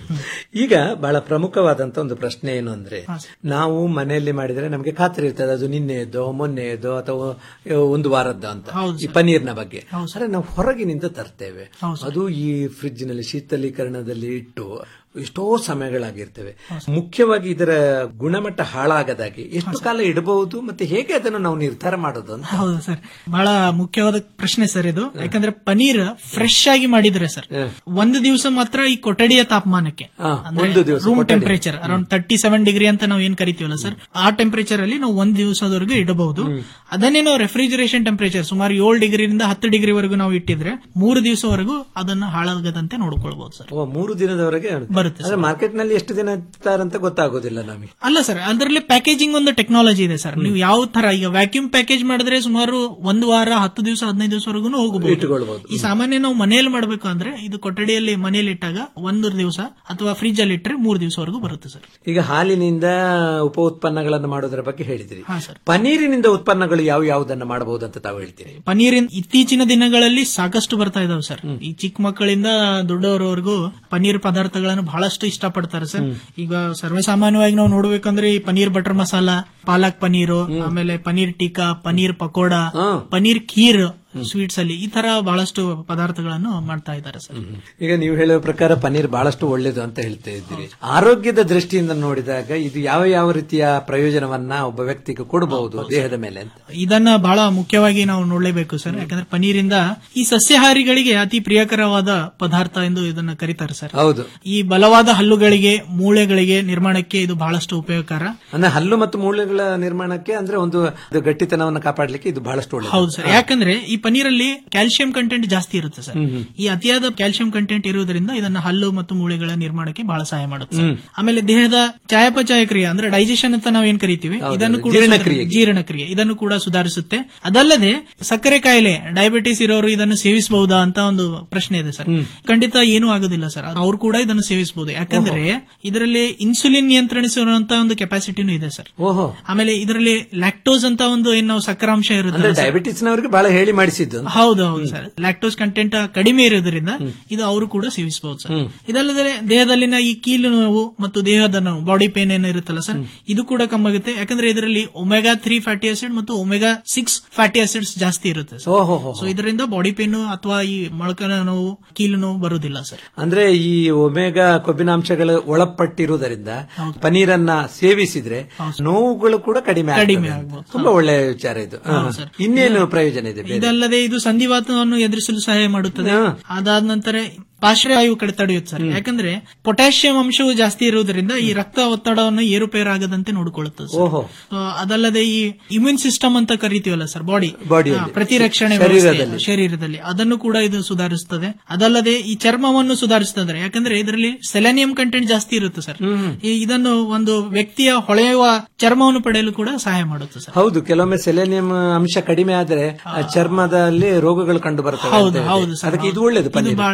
ಈಗ ಬಹಳ ಪ್ರಮುಖವಾದಂತ ಒಂದು ಪ್ರಶ್ನೆ ಏನು ಅಂದ್ರೆ ನಾವು ಮನೆಯಲ್ಲಿ ಮಾಡಿದ್ರೆ ನಮಗೆ ಖಾತ್ರಿ ಇರ್ತದೆ ಅದು ನಿನ್ನೆಯದೋ ಮೊನ್ನೆಯದೋ ಅಥವಾ ಒಂದು ವಾರದ್ದು ಅಂತ ಈ ಪನೀರ್ನ ಬಗ್ಗೆ ಆದ್ರೆ ನಾವು ಹೊರಗಿನಿಂದ ತರ್ತೇವೆ ಅದು ಈ ಫ್ರಿಡ್ಜ್ ನಲ್ಲಿ ಶೀತಲೀಕರಣದಲ್ಲಿ ಇಟ್ಟು ಎಷ್ಟೋ ಸಮಯಗಳಾಗಿರ್ತವೆ ಮುಖ್ಯವಾಗಿ ಇದರ ಗುಣಮಟ್ಟ ಹಾಳಾಗದಾಗೆ ಎಷ್ಟು ಕಾಲ ಇಡಬಹುದು ಮತ್ತೆ ಹೇಗೆ ಅದನ್ನು ನಾವು ನಿರ್ಧಾರ ಮಾಡೋದು ಅಂತ ಹೌದು ಸರ್ ಬಹಳ ಮುಖ್ಯವಾದ ಪ್ರಶ್ನೆ ಸರ್ ಇದು ಯಾಕಂದ್ರೆ ಪನೀರ್ ಫ್ರೆಶ್ ಆಗಿ ಮಾಡಿದ್ರೆ ಸರ್ ಒಂದು ದಿವಸ ಮಾತ್ರ ಈ ಕೊಠಡಿಯ ತಾಪಮಾನಕ್ಕೆ ಒಂದು ದಿವಸ ರೂಮ್ ಕೊಠಡಿ. Temperature around thirty seven degree ಅಂತ ನಾವು ಏನ್ ಕರಿತೀವಲ್ಲ ಸರ್ ಆ ಟೆಂಪರೇಚರ್ ಅಲ್ಲಿ ನಾವು ಒಂದ್ ದಿವಸದವರೆಗೂ ಇಡಬಹುದು ಅದನ್ನೇ ನಾವು ರೆಫ್ರಿಜರೇಷನ್ ಟೆಂಪರೇಚರ್ ಸುಮಾರು ಏಳು ಡಿಗ್ರಿಯಿಂದ ಹತ್ತು ಡಿಗ್ರಿವರೆಗೂ ನಾವು ಇಟ್ಟಿದ್ರೆ ಮೂರು ದಿವಸವರೆಗೂ ಅದನ್ನು ಹಾಳಾಗದಂತೆ ನೋಡ್ಕೊಳ್ಬಹುದು ಸರ್ ಓ ಮೂರು ದಿನದವರೆಗೆ ಬರುತ್ತೆ ಆದ್ರೆ ಮಾರ್ಕೆಟ್ ನಲ್ಲಿ ಎಷ್ಟು ದಿನ ಇರ್ತಾರಂತ ಗೊತ್ತಾಗೋದಿಲ್ಲ ನಮಗೆ ಅಲ್ಲ ಸರ್ ಅದರಲ್ಲಿ ಪ್ಯಾಕೇಜಿಂಗ್ ಒಂದು ಟೆಕ್ನಾಲಜಿ ಇದೆ ಸರ್ ನೀವು ಯಾವ ತರ ಈಗ ವ್ಯಾಕ್ಯೂಮ್ ಪ್ಯಾಕೇಜ್ ಮಾಡಿದ್ರೆ ಸುಮಾರು ಒಂದು ವಾರ ಹತ್ತು ದಿವಸ ಹದಿನೈದು ದಿವಸವರೆಗೂ ಹೋಗಬಹುದು ಇಟ್ಕೊಳ್ಬಹುದು. ಈ ಸಾಮಾನ್ಯ ನಾವು ಮನೆಯಲ್ಲಿ ಮಾಡಬೇಕು ಅಂದ್ರೆ ಇದು ಕೊಠಡಿಯಲ್ಲಿ ಮನೆಯಲ್ಲಿ ಇಟ್ಟಾಗ ಒಂದು ದಿವಸ ಅಥವಾ ಫ್ರಿಜ್ ಅಲ್ಲಿ ಇಟ್ಟರೆ ಮೂರು ದಿವಸವರೆಗೂ ಬರುತ್ತೆ ಸರ್ ಈಗ ಹಾಲಿನಿಂದ ಉಪ ಉತ್ಪನ್ನಗಳನ್ನು ಮಾಡೋದರ ಬಗ್ಗೆ ಹೇಳಿದ್ರಿ ಹಾ, ಸರ್. ಪನೀರಿನಿಂದ ಉತ್ಪನ್ನಗಳು ಯಾವ ಯಾವುದನ್ನ ಮಾಡಬಹುದು ಅಂತ ತಾವು ಹೇಳ್ತೀರಿ ಪನೀರಿನ ಇತ್ತೀಚಿನ ದಿನಗಳಲ್ಲಿ ಸಾಕಷ್ಟು ಬರ್ತಾ ಇದಾವೆ ಸರ್ ಈ ಚಿಕ್ಕ ಮಕ್ಕಳಿಂದ ದೊಡ್ಡವರವರೆಗೂ ಪನೀರ್ ಪದಾರ್ಥಗಳನ್ನು ಬಹಳಷ್ಟು ಇಷ್ಟಪಡ್ತಾರೆ ಸರ್ ಈಗ ಸರ್ವೇಸಾಮಾನ್ಯವಾಗಿ ನಾವು ನೋಡ್ಬೇಕಂದ್ರೆ ಈ ಪನೀರ್ ಬಟರ್ ಮಸಾಲ ಪಾಲಕ್ ಪನೀರು ಆಮೇಲೆ ಪನೀರ್ ಟೀಕಾ ಪನೀರ್ ಪಕೋಡಾ ಪನೀರ್ ಖೀರ್ ಸ್ವೀಟ್ಸ್ ಅಲ್ಲಿ ಈ ತರ ಬಹಳಷ್ಟು ಪದಾರ್ಥಗಳನ್ನು ಮಾಡ್ತಾ ಇದ್ದಾರೆ ಸರ್ ಈಗ ನೀವು ಹೇಳುವ ಪ್ರಕಾರ ಪನೀರ್ ಬಹಳಷ್ಟು ಒಳ್ಳೇದು ಅಂತ ಹೇಳ್ತಾ ಇದ್ದೀರಿ ಆರೋಗ್ಯದ ದೃಷ್ಟಿಯಿಂದ ನೋಡಿದಾಗ ಇದು ಯಾವ ಯಾವ ರೀತಿಯ ಪ್ರಯೋಜನವನ್ನ ಒಬ್ಬ ವ್ಯಕ್ತಿಗೆ ಕೊಡಬಹುದು ದೇಹದ ಮೇಲೆ ಅಂತ ಇದನ್ನ ಬಹಳ ಮುಖ್ಯವಾಗಿ ನಾವು ನೋಡಲೇಬೇಕು ಸರ್ ಯಾಕಂದ್ರೆ ಪನೀರಿಂದ ಈ ಸಸ್ಯಾಹಾರಿಗಳಿಗೆ ಅತಿ ಪ್ರಿಯಕರವಾದ ಪದಾರ್ಥ ಎಂದು ಇದನ್ನ ಕರೀತಾರೆ ಸರ್ ಹೌದು ಈ ಬಲವಾದ ಹಲ್ಲುಗಳಿಗೆ ಮೂಳೆಗಳಿಗೆ ನಿರ್ಮಾಣಕ್ಕೆ ಇದು ಬಹಳಷ್ಟು ಉಪಯೋಗಕರ ಅಂದ್ರೆ ಹಲ್ಲು ಮತ್ತು ಮೂಳೆಗಳ ನಿರ್ಮಾಣಕ್ಕೆ ಅಂದ್ರೆ ಒಂದು ಅದು ಗಟ್ಟಿತನವನ್ನು ಕಾಪಾಡಲಿಕ್ಕೆ ಇದು ಬಹಳಷ್ಟು ಒಳ್ಳೆಯದು ಹೌದು ಸರ್ ಯಾಕಂದ್ರೆ ಈ ಪನೀರಲ್ಲಿ ಕ್ಯಾಲ್ಸಿಯಂ ಕಂಟೆಂಟ್ ಜಾಸ್ತಿ ಇರುತ್ತೆ ಸರ್ ಈ ಅತಿಯಾದ ಕ್ಯಾಲ್ಸಿಯಂ ಕಂಟೆಂಟ್ ಇರುವುದರಿಂದ ಇದನ್ನ ಹಲ್ಲು ಮತ್ತು ಮೂಳೆಗಳ ನಿರ್ಮಾಣಕ್ಕೆ ಬಹಳ ಸಹಾಯ ಮಾಡುತ್ತೆ ಸರ್. ಆಮೇಲೆ ದೇಹದ ಚಯಾಪಚಯ ಕ್ರಿಯೆ ಅಂದ್ರೆ ಡೈಜೆಷನ್ ಅಂತ ನಾವು ಏನ್ ಕರಿತೀವಿ ಹೌದು, ಇದನ್ನು ಕೂಡ ಜೀರ್ಣಕ್ರಿಯೆ. ಸುಧಾರ- ಜೀರ್ಣಕ್ರಿಯೆ ಇದನ್ನು ಕೂಡ ಸುಧಾರಿಸುತ್ತೆ ಅದಲ್ಲದೆ ಸಕ್ಕರೆ ಕಾಯಿಲೆ ಡಯಾಬಿಟಿಸ್ ಇರೋರು ಇದನ್ನು ಸೇವಿಸಬಹುದಾ ಅಂತ ಒಂದು ಪ್ರಶ್ನೆ ಇದೆ ಸರ್ ಖಂಡಿತ ಏನೂ ಆಗೋದಿಲ್ಲ ಸರ್ ಅವ್ರು ಕೂಡ ಇದನ್ನು ಸೇವಿಸಬಹುದು ಯಾಕಂದ್ರೆ ಇದರಲ್ಲಿ ಇನ್ಸುಲಿನ್ ನಿಯಂತ್ರಿಸುವಂತ ಒಂದು ಕೆಪಾಸಿಟಿನೂ ಇದೆ ಸರ್ ಓಹೋ ಆಮೇಲೆ ಇದರಲ್ಲಿ ಲ್ಯಾಕ್ಟೋಸ್ ಅಂತ ಒಂದು ಏನ್ ನಾವು ಸಕ್ಕರಾಂಶ ಅಂದ್ರೆ ಇರುತ್ತೆ ಸರ್. ಡಯಾಬಿಟಿಸ್ ನವರಿಗೆ ಬಹಳ ಹೇಳಿ ಮಾಡಿಸಿದ್ದು ಹೌದು ಹೌದು ಸರ್ ಲ್ಯಾಕ್ಟೋಸ್ ಕಂಟೆಂಟ್ ಕಡಿಮೆ ಇರೋದ್ರಿಂದ ಇದು ಅವರು ಕೂಡ ಸೇವಿಸಬಹುದು ಸರ್ ಇದಲ್ಲದೆ ದೇಹದಲ್ಲಿನ ಈ ಕೀಲು ನೋವು ಮತ್ತು ದೇಹದ ನೋವು ಬಾಡಿ ಪೇನ್ ಏನೋ ಇರುತ್ತಲ್ಲ ಸರ್ ಇದು ಕೂಡ ಕಮ್ಮಾಗುತ್ತೆ ಯಾಕಂದ್ರೆ ಇದರಲ್ಲಿ ಒಮೆಗಾ ತ್ರೀ ಫ್ಯಾಟಿ ಆಸಿಡ್ ಮತ್ತು ಒಮೆಗಾ ಸಿಕ್ಸ್ ಫ್ಯಾಟಿ ಆಸಿಡ್ಸ್ ಜಾಸ್ತಿ ಇರುತ್ತೆ ಸರ್ ಓಹೋ ಸೊ ಇದರಿಂದ ಬಾಡಿ ಪೇನ್ ಅಥವಾ ಈ ಮೊಳಕನ ನೋವು ಕೀಲು ನೋವು ಬರುವುದಿಲ್ಲ ಸರ್ ಅಂದ್ರೆ ಈ ಒಮೆಗಾ ಕೊಬ್ಬಿನಾಂಶಗಳು ಒಳಪಟ್ಟಿರುವುದರಿಂದ ಪನೀರನ್ನ ಸೇವಿಸಿದ್ರೆ ನೋವುಗಳು ಕೂಡ ಕಡಿಮೆ ಕಡಿಮೆ ಆಗ್ತವೆ. ತುಂಬಾ ಒಳ್ಳೆಯ ವಿಚಾರ ಇದು ಹಾ. ಹೌದು ಸರ್. ಇನ್ನೇನು ಪ್ರಯೋಜನ ಇದೆ ಬೇರೆ? ಇದಲ್ಲದೆ ಇದು ಸಂಧಿವಾತವನ್ನು ಎದುರಿಸಲು ಸಹಾಯ ಮಾಡುತ್ತದೆ ಅದಾದ ನಂತರ ಪಾರ್ಶ್ವವಾಯು ಕಡೆ ತಡೆಯುತ್ತೆ ಸರ್ ಯಾಕಂದ್ರೆ ಪೊಟ್ಯಾಷಿಯಂ ಅಂಶವು ಜಾಸ್ತಿ ಇರುವುದರಿಂದ ಈ ರಕ್ತ ಒತ್ತಡವನ್ನು ಏರುಪೇರಾಗದಂತೆ ನೋಡಿಕೊಳ್ಳುತ್ತದೆ ಸರ್. ಓಹೋ ಸೊ, ಅದಲ್ಲದೆ ಈ ಇಮ್ಯೂನ್ ಸಿಸ್ಟಮ್ ಅಂತ ಕರಿತೀವಲ್ಲ ಸರ್ ಬಾಡಿ ಬಾಡಿಯಲ್ಲಿ. ಪ್ರತಿರಕ್ಷಣೆ ಶರೀರದಲ್ಲಿ. ವ್ಯವಸ್ಥೆ, ಶರೀರದಲ್ಲಿ ಅದನ್ನು ಕೂಡ ಇದು ಸುಧಾರಿಸುತ್ತದೆ ಅದಲ್ಲದೆ ಈ ಚರ್ಮವನ್ನು ಸುಧಾರಿಸುತ್ತದೆ ಯಾಕಂದ್ರೆ ಇದರಲ್ಲಿ ಸೆಲೆನಿಯಂ ಕಂಟೆಂಟ್ ಜಾಸ್ತಿ ಇರುತ್ತೆ ಸರ್ ಈ- ಇದನ್ನು ಒಂದು ವ್ಯಕ್ತಿಯ ಹೊಳೆಯುವ ಚರ್ಮವನ್ನು ಪಡೆಯಲು ಕೂಡ ಸಹಾಯ ಮಾಡುತ್ತೆ ಸರ್ ಹೌದು ಕೆಲವೊಮ್ಮೆ ಸೆಲೆನಿಯಂ ಅಂಶ ಕಡಿಮೆ ಆದ್ರೆ ಆ ಚರ್ಮದಲ್ಲಿ ರೋಗಗಳು ಕಂಡು ಬರ್ತವೆ ಹೌದು ಅಂತ ಇದೆ. ಹೌದು ಸರ್ ಅದಕ್ಕೆ ಇದು ಹೌದು. ಒಳ್ಳೇದು ಇದು ಪನ್ನೀರ್ ಬಹಳ ಪನ್ನೀರ್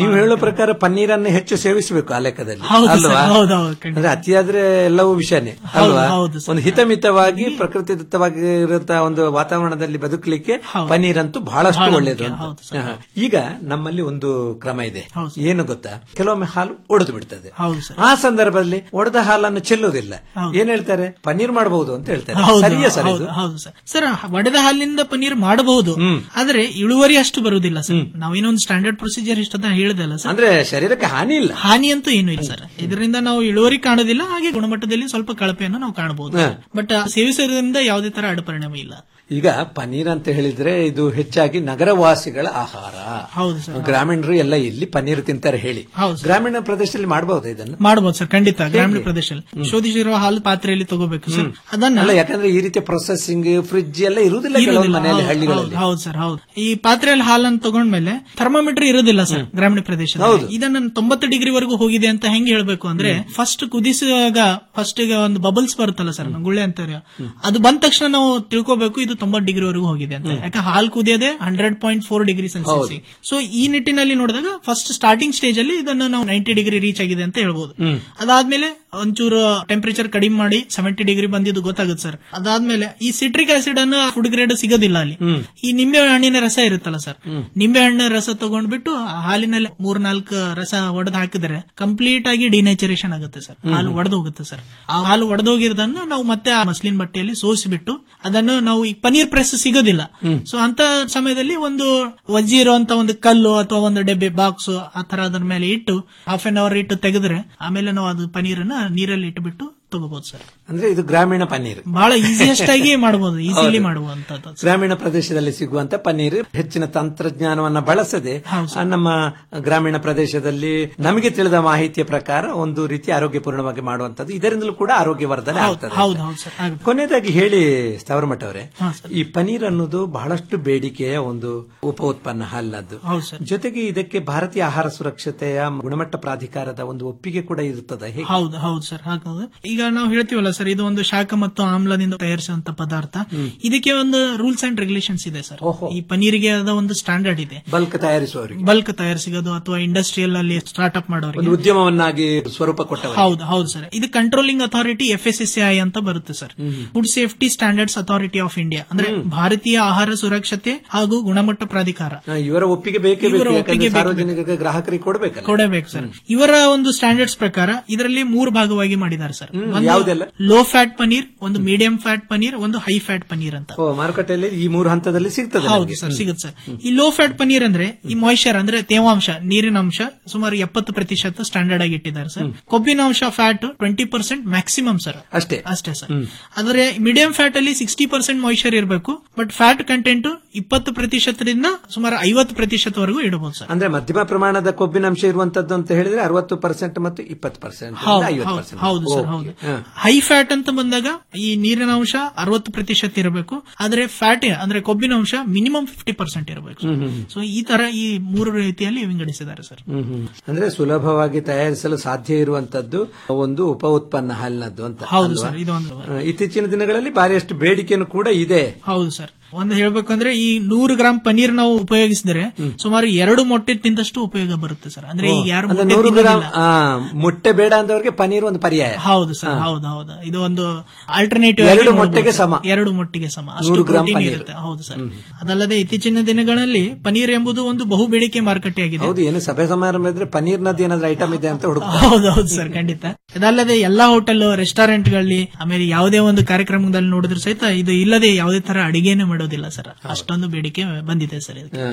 ನೀವು ಹೇಳೋ ಪ್ರಕಾರ ಪನ್ನೀರನ್ನು ಹೆಚ್ಚು ಸೇವಿಸಬೇಕು ಆ ಲೆಕ್ಕದಲ್ಲಿ ಹೌದು ಸರ್, ಅಲ್ವಾ ಹೌದು, ಹೌದು, ಖಂಡಿತ. ಅಂದ್ರೆ ಅತಿಯಾದ್ರೆ ಎಲ್ಲವೂ ವಿಷಯನೇ ಹೌದು, ಅಲ್ವಾ ಹೌದು ಸರ್. ಒಂದು ಹಿತಮಿತವಾಗಿ ಪ್ರಕೃತಿ ದತ್ತವಾಗಿರುವಂತಹ ಒಂದು ವಾತಾವರಣದಲ್ಲಿ ಬದುಕಲಿಕ್ಕೆ ಪನ್ನೀರ್ ಅಂತೂ ಬಹಳಷ್ಟು ಬಹಳ ಒಳ್ಳೆಯದು ಮುಖ್ಯ, ಅಂತ. ಹೌದು ಸರ್. ಹಾ. ಈಗ ನಮ್ಮಲ್ಲಿ ಒಂದು ಕ್ರಮ ಇದೆ ಏನು ಗೊತ್ತಾ ಕೆಲವೊಮ್ಮೆ ಹಾಲು ಒಡೆದು ಬಿಡ್ತದೆ ಹೌದು ಸರ್ ಆ ಸಂದರ್ಭದಲ್ಲಿ ಒಡೆದ ಹಾಲನ್ನು ಚೆಲ್ಲುವುದಿಲ್ಲ ಏನ್ ಹೇಳ್ತಾರೆ ಪನ್ನೀರ್ ಮಾಡಬಹುದು ಅಂತ ಹೇಳ್ತಾರೆ ಹೌದು ಸರಿಯಾ ಸರ್ ಹೌದು ಇದು ಹೌದು ಸರ್ ಸರ್ ಒಡೆದ ಹಾಲಿನಿಂದ ಪನ್ನೀರ್ ಮಾಡಬಹುದು ಆದ್ರೆ ಇಳುವರಿ ಅಷ್ಟು ಬರುವುದಿಲ್ಲ ಸರ್ ನಾವೇನೊಂದು ಸ್ಟ್ಯಾಂಡರ್ಡ್ ಪ್ರೊಸೀಜರ್ ಇಷ್ಟದ ಹೇಳಿದಲ್ಲ ಸರ್ ಅಂದ್ರೆ ಶರೀರಕ್ಕೆ ಹಾನಿ ಇಲ್ಲ ಹಾನಿ ಅಂತೂ ಏನು ಇಲ್ಲ ಸರ್ ಇದರಿಂದ ನಾವು ಇಳುವರಿ ಕಾಣೋದಿಲ್ಲ ಹಾಗೆ ಗುಣಮಟ್ಟದಲ್ಲಿ ಸ್ವಲ್ಪ ಕಳಪೆಯನ್ನು ನಾವು ಕಾಣಬಹುದು ಹಾ. ಬಟ್ ಸೇವಿಸೋದ್ರಿಂದ ಯಾವುದೇ ತರ ಅಡ್ಡಪರಿಣಾಮ ಇಲ್ಲ ಈಗ ಪನ್ನೀರ್ ಅಂತ ಹೇಳಿದ್ರೆ ಇದು ಹೆಚ್ಚಾಗಿ ನಗರವಾಸಿಗಳ ಆಹಾರ ಹೌದು ಸರ್ ಗ್ರಾಮೀಣರು ಎಲ್ಲ ಇಲ್ಲಿ ಪನ್ನೀರ್ ತಿಂತಾರೆ ಹೇಳಿ ಹೌದು ಸರ್. ಗ್ರಾಮೀಣ ಪ್ರದೇಶದಲ್ಲಿ ಮಾಡಬಹುದು ಇದನ್ನು ಮಾಡಬಹುದು ಸರ್ ಖಂಡಿತ ಗ್ರಾಮೀಣ ಪ್ರದೇಶದಲ್ಲಿ ಶೋಧಿಸಿರುವ ಹಾಲು ಪಾತ್ರೆಯಲ್ಲಿ ತಗೋಬೇಕು ಸರ್ ಅದನ್ನ ಅಲ್ಲ ಯಾಕಂದ್ರೆ ಈ ರೀತಿಯ ಪ್ರೊಸೆಸಿಂಗ್ ಫ್ರಿಡ್ಜ್ ಎಲ್ಲ ಇರುವುದಿಲ್ಲ ಕೆಲವೊಂದು ಇರುವುದಿಲ್ಲ. ಮನೆಯಲ್ಲಿ ಹೌದು, ಹಳ್ಳಿಗಳಲ್ಲಿ ಹೌದು, ಹೌದು ಸರ್ ಹೌದು ಈ ಪಾತ್ರೆಯಲ್ಲಿ ಹಾಲನ್ನು ತಗೊಂಡ್ಮೇಲೆ ಥರ್ಮೋಮೀಟರ್ ಇರೋದಿಲ್ಲ ಸರ್ ಗ್ರಾಮೀಣ ಪ್ರದೇಶದಲ್ಲಿ ಇದನ್ನ ತೊಂಬತ್ತು ಡಿಗ್ರಿ ವರೆಗೂ ಹೋಗಿದೆ ಅಂತ ಹೆಂಗ್ ಹೇಳ್ಬೇಕು ಅಂದ್ರೆ ಫಸ್ಟ್ ಕುದಿಸುವಾಗ ಫಸ್ಟ್ ಒಂದು ಬಬಲ್ಸ್ ಬರುತ್ತಲ್ಲ ಸರ್ ಗುಳ್ಳೆ ಅಂತಾರೆ ಅದು ಬಂದ ತಕ್ಷಣ ನಾವು ತಿಳ್ಕೋಬೇಕು ಇದು ತೊಂಬತ್ತು ಡಿಗ್ರಿ ವರೆಗೂ ಹೋಗಿದೆ ಅಂತ ಯಾಕೆ ಹಾಲು ಕುದಿಯೋದೆ hundred point four degree Celsius so ಈ ನಿಟ್ಟಿನಲ್ಲಿ ನೋಡಿದಾಗ ಫಸ್ಟ್ ಸ್ಟಾರ್ಟಿಂಗ್ ಸ್ಟೇಜ್ ಅಲ್ಲಿ ಇದನ್ನು ನಾವು ನೈಂಟಿ ಡಿಗ್ರಿ ರೀಚ್ ಆಗಿದೆ ಅಂತ ಹೇಳ್ಬೋದು ಅದಾದ್ಮೇಲೆ ಒಂಚೂರು ಟೆಂಪರೇಚರ್ ಕಡಿಮೆ ಮಾಡಿ ಸೆವೆಂಟಿ ಡಿಗ್ರಿ ಬಂದಿದ್ದು ಗೊತ್ತಾಗುತ್ತೆ ಸರ್ ಅದಾದ್ಮೇಲೆ ಈ ಸಿಟ್ರಿಕ್ ಆಸಿಡ್ ಅನ್ನು ಫುಡ್ ಗ್ರೇಡ್ ಸಿಗೋದಿಲ್ಲ ಅಲ್ಲಿ ಈ ನಿಂಬೆ ಹಣ್ಣಿನ ರಸ ಇರುತ್ತಲ್ಲ ಸರ್ ನಿಂಬೆ ಹಣ್ಣಿನ ರಸ ತಗೊಂಡ್ಬಿಟ್ಟು ಆ ಹಾಲಿನಲ್ಲಿ ಮೂರ್ನಾಲ್ಕು ರಸ ಒಡೆದು ಹಾಕಿದ್ರೆ ಕಂಪ್ಲೀಟ್ ಆಗಿ ಡಿನೇಚರೇಷನ್ ಆಗುತ್ತೆ ಸರ್ ಹಾಲು ಒಡೆದು ಹೋಗುತ್ತೆ ಸರ್ ಆ ಹಾಲು ಒಡೆದೋಗಿರೋದನ್ನ ನಾವು ಮತ್ತೆ ಆ ಮಸ್ಲಿನ್ ಬಟ್ಟೆಯಲ್ಲಿ ಸೋಸಿಬಿಟ್ಟು ಅದನ್ನು ನಾವು ಈ ಪನೀರ್ ಪ್ರೆಸ್ ಸಿಗೋದಿಲ್ಲ ಸೊ ಅಂತ ಸಮಯದಲ್ಲಿ ಒಂದು ವಜ್ಜಿ ಇರುವಂತ ಒಂದು ಕಲ್ಲು ಅಥವಾ ಒಂದು ಡಬ್ಬೆ ಬಾಕ್ಸ್ ಆ ತರ ಅದ್ರ ಮೇಲೆ ಇಟ್ಟು ಹಾಫ್ ಅನ್ ಅವರ್ ಇಟ್ಟು ತೆಗೆದ್ರೆ ಆಮೇಲೆ ನಾವು ಅದು ಪನೀರನ್ನ ನೀರಲ್ಲಿ ಇಟ್ಬಿಟ್ಟು ತಗೋಬಹುದು ಸರ್ ಅಂದ್ರೆ ಇದು ಗ್ರಾಮೀಣ ಪನ್ನೀರ್ ಬಹಳ ಈಸಿಯೆಸ್ಟ್ ಆಗಿ ಮಾಡಬಹುದು ಈಸಿಲಿ ಹೌದು. ಮಾಡುವಂತದ್ದು ಗ್ರಾಮೀಣ ಪ್ರದೇಶದಲ್ಲಿ ಸಿಗುವಂತ ಪನ್ನೀರ್ ಹೆಚ್ಚಿನ ತಂತ್ರಜ್ಞಾನವನ್ನ ಬಳಸದೆ ಆ ನಮ್ಮ ಗ್ರಾಮೀಣ ಪ್ರದೇಶದಲ್ಲಿ ನಮಗೆ ತಿಳಿದ ಮಾಹಿತಿಯ ಪ್ರಕಾರ ಒಂದು ರೀತಿ ಆರೋಗ್ಯಪೂರ್ಣವಾಗಿ ಮಾಡುವಂತದ್ದು ಇದರಿಂದಲೂ ಕೂಡ ಆರೋಗ್ಯ ವರ್ಧನೆ ಆಗ್ತದೆ ಹೌದು ಹೌದು ಸರ್ ಆಗುತ್ತೆ. ಕೊನೆಯದಾಗಿ ಹೇಳಿ ಸ್ಥಾವರಮಠ ಅವರೇ ಹಾ, ಈ ಪನೀರ್ ಅನ್ನೋದು ಬಹಳಷ್ಟು ಬೇಡಿಕೆಯ ಒಂದು ಉಪ ಉತ್ಪನ್ನ ಹಾಲಿನದ್ದು ಹೌದು ಸರ್ ಜೊತೆಗೆ ಇದಕ್ಕೆ ಭಾರತೀಯ ಆಹಾರ ಸುರಕ್ಷತೆಯ ಗುಣಮಟ್ಟ ಪ್ರಾಧಿಕಾರದ ಒಂದು ಒಪ್ಪಿಗೆ ಕೂಡ ಇರುತ್ತದೆ ಹೇಗೆ ಹೌದು ಹೌದು ಸರ್ ಹಾಗೌದು ಈಗ ನಾವು ಹೇಳ್ತೀವಲ್ಲ ಸರ್ ಇದು ಒಂದು ಶಾಖ ಮತ್ತು ಆಮ್ಲದಿಂದ ತಯಾರಿಸುವಂತ ಪದಾರ್ಥ ಇದಕ್ಕೆ ಒಂದು ರೂಲ್ಸ್ ಅಂಡ್ ರೆಗ್ಯುಲೇಷನ್ಸ್ ಇದೆ ಸರ್ ಈ ಪನೀರಿಗೆ ಆದ ಒಂದು ಸ್ಟ್ಯಾಂಡರ್ಡ್ ಇದೆ ಬಲ್ಕ್ ತಯಾರಿಸುವವರಿಗೆ ಬಲ್ಕ್ ತಯಾರಿಸಿಗೋದು ಅಥವಾ ಇಂಡಸ್ಟ್ರಿಯಲ್ ಅಲ್ಲಿ ಸ್ಟಾರ್ಟ್ ಅಪ್ ಮಾಡೋರಿಗೆ ಒಂದು ಉದ್ಯಮವನ್ನಾಗಿ ಸ್ವರೂಪ ಕೊಟ್ಟವರು ಹೌದು ಹೌದು ಸರ್ ಇದು controlling authority F S S A ಅಂತ ಬರುತ್ತೆ sir food safety standards authority of India ಅಂದ್ರೆ ಭಾರತೀಯ ಆಹಾರ ಸುರಕ್ಷತೆ ಹಾಗೂ ಗುಣಮಟ್ಟ ಪ್ರಾಧಿಕಾರ ಇವರ ಒಪ್ಪಿಗೆ ಬೇಕೇ ಇವರ ಬೇಕು ಒಪ್ಪಿಗೆ ಯಾಕಂದ್ರೆ ಬೇಕು. ಸಾರ್ವಜನಿಕ ಗ್ರಾಹಕರಿಗೆ ಕೊಡಬೇಕಲ್ಲ ಕೊಡಬೇಕು ಸರ್ ಇವರ ಒಂದು ಸ್ಟ್ಯಾಂಡರ್ಡ್ಸ್ ಪ್ರಕಾರ ಇದರಲ್ಲಿ ಮೂರು ಭಾಗವಾಗಿ ಮಾಡಿದ್ದಾರೆ ಸರ್ ಒಂದು ಯಾವುದೆಲ್ಲ? ಲೋ ಫ್ಯಾಟ್ ಪನೀರ್ ಒಂದು ಮೀಡಿಯಂ ಫ್ಯಾಟ್ ಪನೀರ್ ಒಂದು ಹೈ ಫ್ಯಾಟ್ ಪನೀರ್ ಅಂತ ಓ ಮಾರುಕಟ್ಟೆಯಲ್ಲಿ ಈ ಮೂರು ಹಂತದಲ್ಲಿ ಸಿಗ್ತದೆ ಹೌದು ನಮ್ಗೆ. ಸರ್ ಸಿಗುತ್ತೆ ಸರ್ ಈ ಲೋ ಫ್ಯಾಟ್ ಪನೀರ್ ಅಂದ್ರೆ ಈ ಮಾಯಿಶ್ಚರ್ ಅಂದ್ರೆ ತೇವಾಂಶ ನೀರಿನ ಅಂಶ ಸುಮಾರು ಎಪ್ಪತ್ತು ಪ್ರತಿಶತ ಸ್ಟ್ಯಾಂಡರ್ಡ್ ಆಗಿ ಇಟ್ಟಿದ್ದಾರೆ ಸರ್ ಕೊಬ್ಬಿನ ಅಂಶ fat twenty percent maximum sir ಅಷ್ಟೇ ಅಷ್ಟೇ ಸರ್ ಅಂದ್ರೆ ಮೀಡಿಯಂ ಫ್ಯಾಟ್ ಅಲ್ಲಿ ಸಿಕ್ಸ್ಟಿ ಪರ್ಸೆಂಟ್ ಮಾಯಿಶ್ಚರ್ ಇರಬೇಕು ಬಟ್ ಫ್ಯಾಟ್ ಕಂಟೆಂಟ್ ಇಪ್ಪತ್ತು ಪ್ರತಿಶತದಿಂದ ಸುಮಾರು ಐವತ್ತು ಪ್ರತಿಶತವರೆಗೂ ಇಡಬಹುದು ಸರ್ ಅಂದ್ರೆ ಮಧ್ಯಮ ಪ್ರಮಾಣದ ಕೊಬ್ಬಿನ ಅಂಶ ಇರುವಂತದ್ದು ಅಂತ ಹೇಳಿದ್ರೆ ಅರವತ್ತು ಪರ್ಸೆಂಟ್ ಮತ್ತು ಇಪ್ಪತ್ತು ಪರ್ಸೆಂಟ್ ಹೌದು, ಐವತ್ತು ಹೌದು, ಪರ್ಸೆಂಟ್ ಹೌದು ಸರ್ ಹೌದು ಹೈ ಫ್ಯಾಟ್ ಅಂತ ಬಂದಾಗ ಈ ನೀರಿನ ಅಂಶ ಅರವತ್ತು ಪ್ರತಿಶತ ಇರಬೇಕು ಆದ್ರೆ ಫ್ಯಾಟ್ ಅಂದ್ರೆ ಕೊಬ್ಬಿನ ಅಂಶ ಮಿನಿಮಮ್ ಫಿಫ್ಟಿ ಪರ್ಸೆಂಟ್ ಇರಬೇಕು ಹ್ಮ್, ಹ್ಮ್, ಹ್ಮ್. ಸೊ ಈ ತರ ಈ ಮೂರು ರೀತಿಯಲ್ಲಿ ವಿಂಗಡಿಸಿದ್ದಾರೆ ಸರ್ ಹ್ಮ್, ಹ್ಮ್. ಅಂದ್ರೆ ಸುಲಭವಾಗಿ ತಯಾರಿಸಲು ಸಾಧ್ಯ ಇರುವಂತದ್ದು ಒಂದು ಉಪ ಉತ್ಪನ್ನ ಹಾಲಿನದ್ದು ಅಂತ ಹೌದು ಅಲ್ವಾ? ಸರ್ ಇದೊಂದು ಆ, ಇತ್ತೀಚಿನ ದಿನಗಳಲ್ಲಿ ಬಾರಿಯಷ್ಟು ಬೇಡಿಕೆನೂ ಕೂಡ ಇದೆ ಹೌದು ಸರ್ ಒಂದು ಹೇಳ್ಬೇಕಂದ್ರೆ ಈ ನೂರು ಗ್ರಾಂ ಪನೀರ್ ನಾವು ಉಪಯೋಗಿಸಿದ್ರೆ ಸುಮಾರು ಎರಡು ಮೊಟ್ಟೆ ತಿಂದಷ್ಟು ಉಪಯೋಗ ಬರುತ್ತೆ ಸರ್ ಅಂದ್ರೆ ಈಗ ಯಾರು ಅಂದ್ರೆ ಮೊಟ್ಟೆ ನೂರು ಗ್ರಾಮ್ ತಿನ್ನೋದಿಲ್ಲ. ಆ, ಮೊಟ್ಟೆ ಬೇಡ ಅಂದವರಿಗೆ ಪನೀರ್ ಒಂದು ಪರ್ಯಾಯ ಹೌದು ಸರ್ ಹೌದು ಹೌದು ಇದು ಒಂದು ಆಲ್ಟರ್ನೇಟಿವ್ ಎರಡು ಮೊಟ್ಟೆಗೆ ಸಮ. ಎರಡು ಮೊಟ್ಟಿಗೆ ಸಮ ಅಷ್ಟು ನೂರು ಗ್ರಾಂ ಪ್ರೋಟೀನ್ ಪನೀರ್. ಇರುತ್ತೆ ಹೌದು ಸರ್ ಅದಲ್ಲದೆ ಇತ್ತೀಚಿನ ದಿನಗಳಲ್ಲಿ ಪನೀರ್ ಎಂಬುದು ಒಂದು ಬಹು ಬೇಡಿಕೆ ಮಾರುಕಟ್ಟೆ ಆಗಿದೆ ಹೌದು ಏನು ಸಭೆ ಸಮಾರಂಭ ಇದ್ರೆ ಪನೀರ್ ನದಿ ಏನಾದ್ರು ಐಟಮ್ ಇದೆ ಅಂತ ಹುಡುಕ ಹೌದು ಹೌದು ಸರ್ ಖಂಡಿತ ಇದಲ್ಲದೆ ಎಲ್ಲಾ ಹೋಟೆಲ್ ರೆಸ್ಟೋರೆಂಟ್ ಗಳಲ್ಲಿ ಆಮೇಲೆ ಯಾವುದೇ ಒಂದು ಕಾರ್ಯಕ್ರಮದಲ್ಲಿ ನೋಡಿದ್ರು ಸಹಿತ ಇದು ಇಲ್ಲದೆ ಯಾವುದೇ ತರ ಅಡಿಗೆನೇ ಮಾಡೋದಿಲ್ಲ ಸರ್ ಅಷ್ಟೊಂದು ಬೇಡಿಕೆ ಬಂದಿದೆ ಸರ್ ಇದಕ್ಕೆ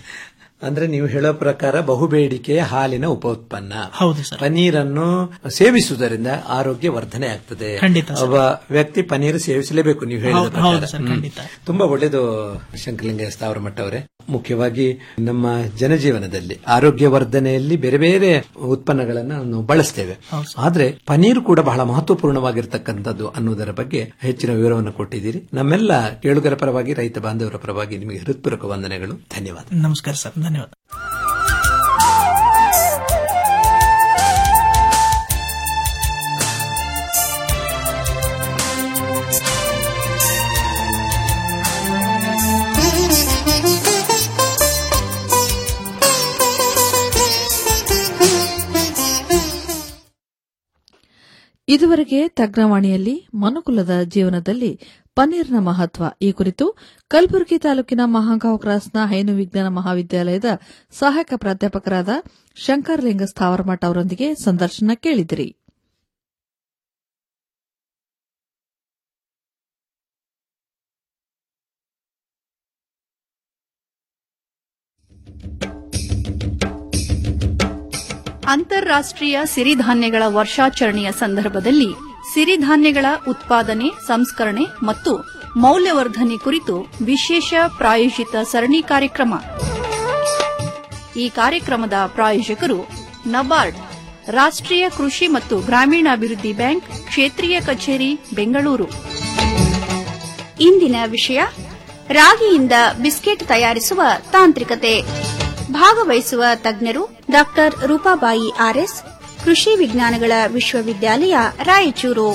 ಅಂದ್ರೆ ನೀವು ಹೇಳೋ ಪ್ರಕಾರ ಬಹುಬೇಡಿಕೆಯ ಹಾಲಿನ ಉಪ ಉತ್ಪನ್ನ ಹೌದು ಸರ್ ಪನೀರನ್ನು ಸೇವಿಸುವುದರಿಂದ ಆರೋಗ್ಯ ವರ್ಧನೆ ಆಗ್ತದೆ ಖಂಡಿತ ಸರ್. ಒಬ್ಬ ವ್ಯಕ್ತಿ ಪನೀರ್ ಸೇವಿಸಲೇಬೇಕು ನೀವು ಹೇಳಿದ ಹೌದು, ಪ್ರಕಾರ. ಹೌದು ಸರ್, ಹ್ಮ್. ಖಂಡಿತ. ತುಂಬಾ ಒಳ್ಳೇದು ಶಂಕರಲಿಂಗ ಸ್ಥಾವರ ಮಠ ಅವರೇ ಮುಖ್ಯವಾಗಿ ನಮ್ಮ ಜನಜೀವನದಲ್ಲಿ ಆರೋಗ್ಯ ವರ್ಧನೆಯಲ್ಲಿ ಬೇರೆ ಬೇರೆ ಉತ್ಪನ್ನಗಳನ್ನ ನಾವು ಬಳಸ್ತೇವೆ ಆದ್ರೆ ಪನೀರ್ ಕೂಡ ಬಹಳ ಮಹತ್ವಪೂರ್ಣವಾಗಿರ್ತಕ್ಕಂಥದ್ದು ಅನ್ನುವುದರ ಬಗ್ಗೆ ಹೆಚ್ಚಿನ ವಿವರವನ್ನು ಕೊಟ್ಟಿದ್ದೀರಿ ನಮ್ಮೆಲ್ಲ ಕೇಳುಗರ ಪರವಾಗಿ ರೈತ ಬಾಂಧವರ ಪರವಾಗಿ ನಿಮಗೆ ಹೃತ್ಪೂರ್ವಕ ವಂದನೆಗಳು ಧನ್ಯವಾದ ನಮಸ್ಕಾರ ಸರ್ ಧನ್ಯವಾದ ಇದುವರೆಗೆ ತಜ್ಞವಾಣಿಯಲ್ಲಿ ಮನುಕುಲದ ಜೀವನದಲ್ಲಿ ಪನ್ನೀರ್ನ ಮಹತ್ವ ಈ ಕುರಿತು ಕಲಬುರಗಿ ತಾಲೂಕಿನ ಮಹಾಗಾಂವ್ ಕ್ರಾಸ್ನ ಹೈನು ವಿಜ್ಞಾನ ಮಹಾವಿದ್ಯಾಲಯದ ಸಹಾಯಕ ಪ್ರಾಧ್ಯಾಪಕರಾದ ಶಂಕರಲಿಂಗ ಸ್ಥಾವರಮಠ ಅವರೊಂದಿಗೆ ಸಂದರ್ಶನ ಕೇಳಿದಿರಿ ಅಂತಾರಾಷ್ಟ್ರೀಯ ಸಿರಿಧಾನ್ಯಗಳ ವರ್ಷಾಚರಣೆಯ ಸಂದರ್ಭದಲ್ಲಿ ಸಿರಿಧಾನ್ಯಗಳ ಉತ್ಪಾದನೆ ಸಂಸ್ಕರಣೆ ಮತ್ತು ಮೌಲ್ಯವರ್ಧನೆ ಕುರಿತು ವಿಶೇಷ ಪ್ರಾಯೋಜಿತ ಸರಣಿ ಕಾರ್ಯಕ್ರಮ ಈ ಕಾರ್ಯಕ್ರಮದ ಪ್ರಾಯೋಜಕರು ನಬಾರ್ಡ್ ರಾಷ್ಟ್ರೀಯ ಕೃಷಿ ಮತ್ತು ಗ್ರಾಮೀಣಾಭಿವೃದ್ಧಿ ಬ್ಯಾಂಕ್ ಕ್ಷೇತ್ರೀಯ ಕಚೇರಿ ಬೆಂಗಳೂರು ಇಂದಿನ ವಿಷಯ ರಾಗಿಯಿಂದ ಬಿಸ್ಕೆಟ್ ತಯಾರಿಸುವ ತಾಂತ್ರಿಕತೆ ಭಾಗವಹಿಸುವ ತಜ್ಞರು ಡಾಕ್ಟರ್ ರೂಪಾಬಾಯಿ ಆರ್ಎಸ್ ಕೃಷಿ ವಿಜ್ಞಾನಗಳ ವಿಶ್ವವಿದ್ಯಾಲಯ ರಾಯಚೂರು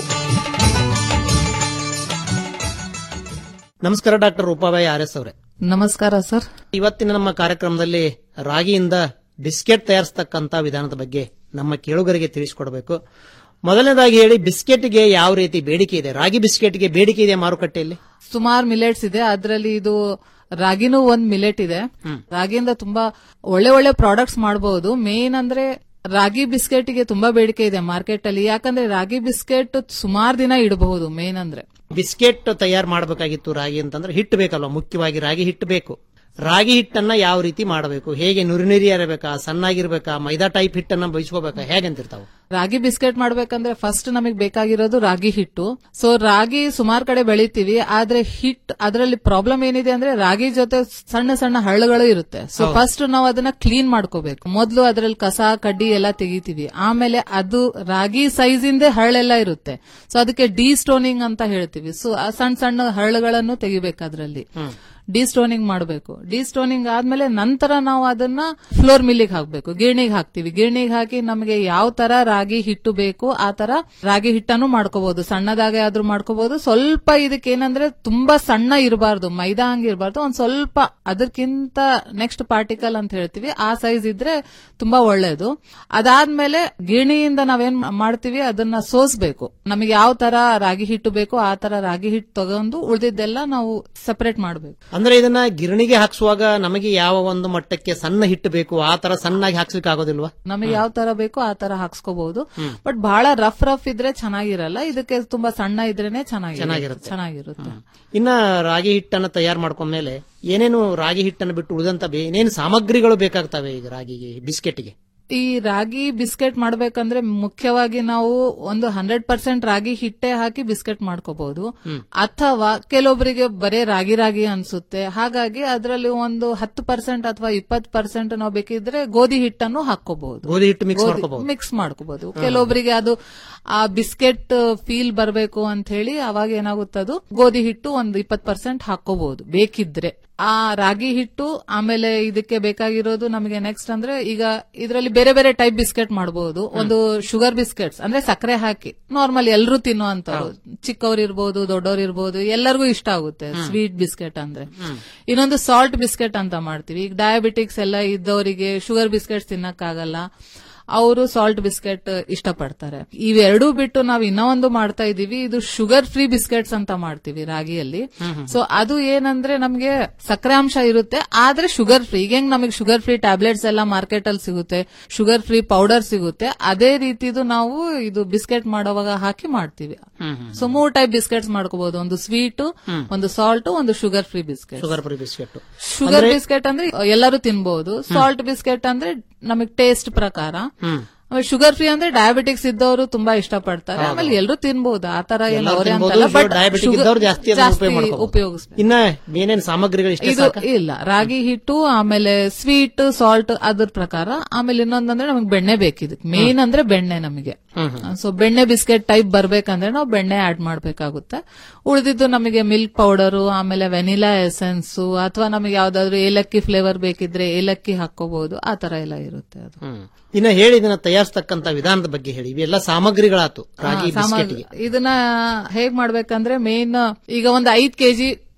ನಮಸ್ಕಾರ ಡಾಕ್ಟರ್ ರೂಪಾಬಾಯಿ ಆರ್ ಎಸ್ ಅವರೇ ನಮಸ್ಕಾರ ಸರ್ ಇವತ್ತಿನ ನಮ್ಮ ಕಾರ್ಯಕ್ರಮದಲ್ಲಿ ರಾಗಿಯಿಂದ ಬಿಸ್ಕೆಟ್ ತಯಾರಿಸತಕ್ಕಂತ ವಿಧಾನದ ಬಗ್ಗೆ ನಮ್ಮ ಕೇಳುಗರಿಗೆ ತಿಳಿಸಿಕೊಡಬೇಕು ಮೊದಲನೇದಾಗಿ ಹೇಳಿ ಬಿಸ್ಕೆಟ್ಗೆ ಯಾವ ರೀತಿ ಬೇಡಿಕೆ ಇದೆ ರಾಗಿ ಬಿಸ್ಕೆಟ್ಗೆ ಬೇಡಿಕೆ ಇದೆ ಮಾರುಕಟ್ಟೆಯಲ್ಲಿ ಸುಮಾರು ಮಿಲೆಟ್ಸ್ ಇದೆ ಅದರಲ್ಲಿ ಇದು ರಾಗಿನೂ ಒಂದ್ ಮಿಲೆಟ್ ಇದೆ ರಾಗಿಯಿಂದ ತುಂಬಾ ಒಳ್ಳೆ ಒಳ್ಳೆ ಪ್ರಾಡಕ್ಟ್ಸ್ ಮಾಡಬಹುದು ಮೇನ್ ಅಂದ್ರೆ ರಾಗಿ ಬಿಸ್ಕೆಟ್ಗೆ ತುಂಬಾ ಬೇಡಿಕೆ ಇದೆ ಮಾರ್ಕೆಟ್ ಅಲ್ಲಿ ಯಾಕಂದ್ರೆ ರಾಗಿ ಬಿಸ್ಕೆಟ್ ಸುಮಾರು ದಿನ ಇಡಬಹುದು ಮೇನ್ ಅಂದ್ರೆ ಬಿಸ್ಕೆಟ್ ತಯಾರು ಮಾಡಬೇಕಾಗಿತ್ತು ರಾಗಿ ಅಂತಂದ್ರೆ ಹಿಟ್ಟು ಬೇಕಲ್ವಾ ಮುಖ್ಯವಾಗಿ ರಾಗಿ ಹಿಟ್ಟು ಬೇಕು ರಾಗಿ ಹಿಟ್ಟನ್ನ ಯಾವ ರೀತಿ ಮಾಡಬೇಕು ಹೇಗೆ ನುರಿ ನುರಿ ಇರಬೇಕಾ ಸಣ್ಣಾಗಿರ್ಬೇಕಾ ಮೈದಾ ಟೈಪ್ ಹಿಟ್ಟನ್ನ ಬಯಸ್ಕೋಬೇಕಾ ಹೇಗಂತಿರ್ತಾವ ರಾಗಿ ಬಿಸ್ಕೆಟ್ ಮಾಡ್ಬೇಕಂದ್ರೆ ಫಸ್ಟ್ ನಮಗೆ ಬೇಕಾಗಿರೋದು ರಾಗಿ ಹಿಟ್ಟು ಸೊ ರಾಗಿ ಸುಮಾರು ಕಡೆ ಬೆಳಿತೀವಿ ಆದ್ರೆ ಹಿಟ್ ಅದರಲ್ಲಿ ಪ್ರಾಬ್ಲಮ್ ಏನಿದೆ ಅಂದ್ರೆ ರಾಗಿ ಜೊತೆ ಸಣ್ಣ ಸಣ್ಣ ಹಳ್ಳಗಳು ಇರುತ್ತೆ ಸೊ ಹೌದು. ಫಸ್ಟ್ ನಾವು ಅದನ್ನ ಕ್ಲೀನ್ ಮಾಡ್ಕೋಬೇಕು ಮೊದಲು ಅದರಲ್ಲಿ ಕಸ ಕಡ್ಡಿ ಎಲ್ಲ ತೆಗಿತೀವಿ ಆಮೇಲೆ ಅದು ರಾಗಿ ಸೈಜ್ ಇಂದೇ ಹಳ್ಳೆಲ್ಲ ಇರುತ್ತೆ ಸೊ ಅದಕ್ಕೆ ಡಿ ಸ್ಟೋನಿಂಗ್ ಅಂತ ಹೇಳ್ತೀವಿ ಸೊ ಆ ಸಣ್ಣ ಸಣ್ಣ ಹಳ್ಳಗಳನ್ನು ತೆಗಿಬೇಕು ಅದರಲ್ಲಿ ಡಿ ಸ್ಟೋನಿಂಗ್ ಮಾಡಬೇಕು ಡಿ ಸ್ಟೋನಿಂಗ್ ಆದ್ಮೇಲೆ ನಂತರ ನಾವು ಅದನ್ನ ಫ್ಲೋರ್ ಮಿಲ್ಲಿಗೆ ಹಾಕ್ಬೇಕು ಗಿರಣಿಗೆ ಹಾಕ್ತಿವಿ ಗಿರಣಿಗೆ ಹಾಕಿ ನಮಗೆ ಯಾವ ತರ ರಾಗಿ ಹಿಟ್ಟು ಬೇಕು ಆ ತರ ರಾಗಿ ಹಿಟ್ಟನ್ನು ಮಾಡ್ಕೋಬಹುದು ಸಣ್ಣದಾಗೆ ಆದ್ರೂ ಮಾಡ್ಕೋಬಹುದು ಸ್ವಲ್ಪ ಇದಕ್ಕೆ ಏನಂದ್ರೆ ತುಂಬಾ ಸಣ್ಣ ಇರಬಾರ್ದು ಮೈದಾ ಹಂಗೆ ಇರಬಾರ್ದು ಒಂದ್ ಸ್ವಲ್ಪ ಅದಕ್ಕಿಂತ ನೆಕ್ಸ್ಟ್ ಪಾರ್ಟಿಕಲ್ ಅಂತ ಹೇಳ್ತೀವಿ ಆ ಸೈಜ್ ಇದ್ರೆ ತುಂಬಾ ಒಳ್ಳೇದು ಅದಾದ್ಮೇಲೆ ಗಿರಣಿಯಿಂದ ನಾವೇನ್ ಮಾಡ್ತೀವಿ ಅದನ್ನ ಸೋಸ್ಬೇಕು ನಮಗೆ ಯಾವ ತರ ರಾಗಿ ಹಿಟ್ಟು ಬೇಕು ಆ ತರ ರಾಗಿ ಹಿಟ್ಟು ತಗೊಂಡು ಉಳಿದಿದ್ದೆಲ್ಲ ನಾವು ಸಪರೇಟ್ ಮಾಡಬೇಕು ಅಂದ್ರೆ ಇದನ್ನ ಗಿರಣಿಗೆ ಹಾಕ್ಸುವಾಗ ನಮಗೆ ಯಾವ ಒಂದು ಮಟ್ಟಕ್ಕೆ ಸಣ್ಣ ಹಿಟ್ಟು ಬೇಕು ಆ ತರ ಸಣ್ಣಾಗಿ ಹಾಕ್ಸ್ಲಿಕ್ಕೆ ಆಗೋದಿಲ್ವಾ ನಮಗೆ ಯಾವ ತರ ಬೇಕೋ ಆ ತರ ಹಾಕ್ಸ್ಕೋಬಹುದು ಬಟ್ ಬಹಳ ರಫ್ ರಫ್ ಇದ್ರೆ ಚೆನ್ನಾಗಿರಲ್ಲ ಇದಕ್ಕೆ ತುಂಬಾ ಸಣ್ಣ ಇದ್ರೇನೆ ಚೆನ್ನಾಗಿರುತ್ತೆ ಚೆನ್ನಾಗಿರುತ್ತೆ. ಚೆನ್ನಾಗಿರುತ್ತೆ ಇನ್ನ ರಾಗಿ ಹಿಟ್ಟನ್ನ ತಯಾರು ಮಾಡ್ಕೊಂಡ್ಮೇಲೆ ಏನೇನು ರಾಗಿ ಹಿಟ್ಟನ್ನು ಬಿಟ್ಟು ಉಳಿದಂತ ಬೇ- ಏನೇನು ಸಾಮಗ್ರಿಗಳು ಬೇಕಾಗ್ತವೆ ಈಗ ರಾಗಿಗೆ ಬಿಸ್ಕೆಟ್ಗೆ ಈ ರಾಗಿ ಬಿಸ್ಕೆಟ್ ಮಾಡ್ಬೇಕಂದ್ರೆ ಮುಖ್ಯವಾಗಿ ನಾವು ಒಂದು ಹಂಡ್ರೆಡ್ ಪರ್ಸೆಂಟ್ ರಾಗಿ ಹಿಟ್ಟೆ ಹಾಕಿ ಬಿಸ್ಕೆಟ್ ಮಾಡ್ಕೋಬಹುದು ಅಥವಾ ಕೆಲವೊಬ್ಬರಿಗೆ ಬರೇ ರಾಗಿ ರಾಗಿ ಅನ್ಸುತ್ತೆ ಹಾಗಾಗಿ ಅದರಲ್ಲಿ ಒಂದು ಹತ್ತು ಪರ್ಸೆಂಟ್ ಅಥವಾ ಇಪ್ಪತ್ತು ಪರ್ಸೆಂಟ್ ನಾವು ಬೇಕಿದ್ರೆ ಗೋಧಿ ಹಿಟ್ಟನ್ನು ಹಾಕೋಬಹುದು ಗೋಧಿ ಹಿಟ್ಟು mix ಮಾಡ್ಕೋಬಹುದು. ಮಿಕ್ಸ್ ಮಾಡ್ಕೋಬಹುದು ಕೆಲವೊಬ್ಬರಿಗೆ ಅದು ಆ ಬಿಸ್ಕೆಟ್ ಫೀಲ್ ಬರಬೇಕು ಅಂತ ಹೇಳಿ ಅವಾಗ ಏನಾಗುತ್ತದು ಗೋಧಿ ಹಿಟ್ಟು ಒಂದು ಇಪ್ಪತ್ತು ಪರ್ಸೆಂಟ್ ಹಾಕೋಬಹುದು ಬೇಕಿದ್ರೆ ಆ ರಾಗಿ ಹಿಟ್ಟು ಆಮೇಲೆ ಇದಕ್ಕೆ ಬೇಕಾಗಿರೋದು ನಮಗೆ ನೆಕ್ಸ್ಟ್ ಅಂದ್ರೆ ಈಗ ಇದರಲ್ಲಿ ಬೇರೆ ಬೇರೆ ಟೈಪ್ ಬಿಸ್ಕೆಟ್ ಮಾಡಬಹುದು ಒಂದು ಶುಗರ್ ಬಿಸ್ಕೆಟ್ಸ್ ಅಂದ್ರೆ ಸಕ್ಕರೆ ಹಾಕಿ ನಾರ್ಮಲ್ ಎಲ್ಲರೂ ತಿನ್ನುವಂತವ್ರು ಚಿಕ್ಕವ್ರು ಇರ್ಬೋದು ದೊಡ್ಡವ್ರು ಇರ್ಬೋದು ಎಲ್ಲರಿಗೂ ಇಷ್ಟ ಆಗುತ್ತೆ ಸ್ವೀಟ್ ಬಿಸ್ಕೆಟ್ ಅಂದ್ರೆ ಇನ್ನೊಂದು ಸಾಲ್ಟ್ ಬಿಸ್ಕೆಟ್ ಅಂತ ಮಾಡ್ತೀವಿ ಈಗ ಡಯಾಬಿಟಿಕ್ಸ್ ಎಲ್ಲ ಇದ್ದವರಿಗೆ ಶುಗರ್ ಬಿಸ್ಕೆಟ್ಸ್ ತಿನ್ನಕ್ಕಾಗಲ್ಲ ಅವರು ಸಾಲ್ಟ್ ಬಿಸ್ಕೆಟ್ ಇಷ್ಟಪಡ್ತಾರೆ ಇವೆರಡೂ ಬಿಟ್ಟು ನಾವು ಇನ್ನೂ ಒಂದು ಮಾಡ್ತಾ ಇದೀವಿ ಇದು ಶುಗರ್ ಫ್ರೀ ಬಿಸ್ಕೆಟ್ಸ್ ಅಂತ ಮಾಡ್ತೀವಿ ರಾಗಿಯಲ್ಲಿ ಸೊ ಅದು ಏನಂದ್ರೆ ನಮಗೆ ಸಕ್ಕರೆ ಅಂಶ ಇರುತ್ತೆ ಆದ್ರೆ ಶುಗರ್ ಫ್ರೀ ಈಗ ಹೆಂಗ್ ನಮಗೆ ಶುಗರ್ ಫ್ರೀ ಟ್ಯಾಬ್ಲೆಟ್ಸ್ ಎಲ್ಲ ಮಾರ್ಕೆಟ್ ಅಲ್ಲಿ ಸಿಗುತ್ತೆ ಶುಗರ್ ಫ್ರೀ ಪೌಡರ್ ಸಿಗುತ್ತೆ ಅದೇ ರೀತಿದು ನಾವು ಇದು ಬಿಸ್ಕೆಟ್ ಮಾಡೋವಾಗ ಹಾಕಿ ಮಾಡ್ತೀವಿ ಸೊ ಮೂರ್ ಟೈಪ್ ಬಿಸ್ಕೆಟ್ಸ್ ಮಾಡ್ಕೋಬಹುದು ಒಂದು ಸ್ವೀಟ್ ಒಂದು ಸಾಲ್ಟ್ ಒಂದು sugar free biscuit sugar free biscuit sugar biscuit ಅಂದ್ರೆ ಎಲ್ಲರೂ ತಿನ್ಬಹುದು ಸಾಲ್ಟ್ ಬಿಸ್ಕೆಟ್ ಅಂದ್ರೆ ನಮಗೆ ಟೇಸ್ಟ್ ಪ್ರಕಾರ ಆಮೇಲೆ ಶುಗರ್ ಫ್ರೀ ಅಂದ್ರೆ ಡಯಾಬಿಟಿಕ್ಸ್ ಇದ್ದವರು ತುಂಬಾ ಇಷ್ಟಪಡ್ತಾರೆ ಆಮೇಲೆ ಎಲ್ಲರೂ ತಿನ್ಬಹುದು ಆ ತರ ಏನು ಎಲ್ಲರೂ ಅವರೇ ತಿನ್ಬೋದು, ಅಂತಲ್ಲ ಬಟ್ ಡಯಾಬಿಟಿಕ್ ಇದ್ದವ್ರು ಜಾಸ್ತಿ ಅದನ್ನ ಉಪಯೋಗ ಮಾಡ್ಕೋಬಹುದು. ಉಪಯೋಗಿಸ್ಬೇಕು ಇನ್ನ ಏನೇನು ಸಾಮಗ್ರಿಗಳು ಇಷ್ಟೇ ಇದು ಸಾಕ ಇಲ್ಲ ರಾಗಿ ಹಿಟ್ಟು ಆಮೇಲೆ ಸ್ವೀಟ್ ಸಾಲ್ಟ್ ಅದ್ರ ಪ್ರಕಾರ ಆಮೇಲೆ ಇನ್ನೊಂದಂದ್ರೆ ನಮಗೆ ಬೆಣ್ಣೆ ಬೇಕಿದಕ್ಕೆ ಮೇನ್ ಅಂದ್ರೆ ಬೆಣ್ಣೆ ನಮಗೆ ಸೊ ಬೆಣ್ಣೆ ಬಿಸ್ಕೆಟ್ ಟೈಪ್ ಬರ್ಬೇಕಂದ್ರೆ ನಾವು ಬೆಣ್ಣೆ ಆಡ್ ಮಾಡ್ಬೇಕಾಗುತ್ತೆ ಉಳಿದಿದ್ದು ನಮಗೆ ಮಿಲ್ಕ್ ಪೌಡರು ಆಮೇಲೆ ವೆನಿಲಾ ಎಸೆನ್ಸ್ ಅಥವಾ ನಮಗೆ ಯಾವ್ದಾದ್ರು ಏಲಕ್ಕಿ ಫ್ಲೇವರ್ ಬೇಕಿದ್ರೆ ಏಲಕ್ಕಿ ಹಾಕೋಬಹುದು ಆ ತರ ಎಲ್ಲ ಇರುತ್ತೆ ಅದು ಹ್ಮ್. ಇನ್ನ ಹೇಳಿ ಇದನ್ನ ತಯಾರಿಸತಕ್ಕಂತ ವಿಧಾನದ ಬಗ್ಗೆ ಹೇಳಿ ಇವೆಲ್ಲ ಸಾಮಗ್ರಿಗಳಾತು ರಾಗಿ ಹಾ, ಸಾಮಾಗ್ರಿ- ಬಿಸ್ಕೆಟ್ಗೆ ಇದನ್ನ ಹೇಗ್ ಮಾಡ್ಬೇಕಂದ್ರೆ ಮೇನ್ ಈಗ ಒಂದ್ ಐದ್ ಕೆಜಿ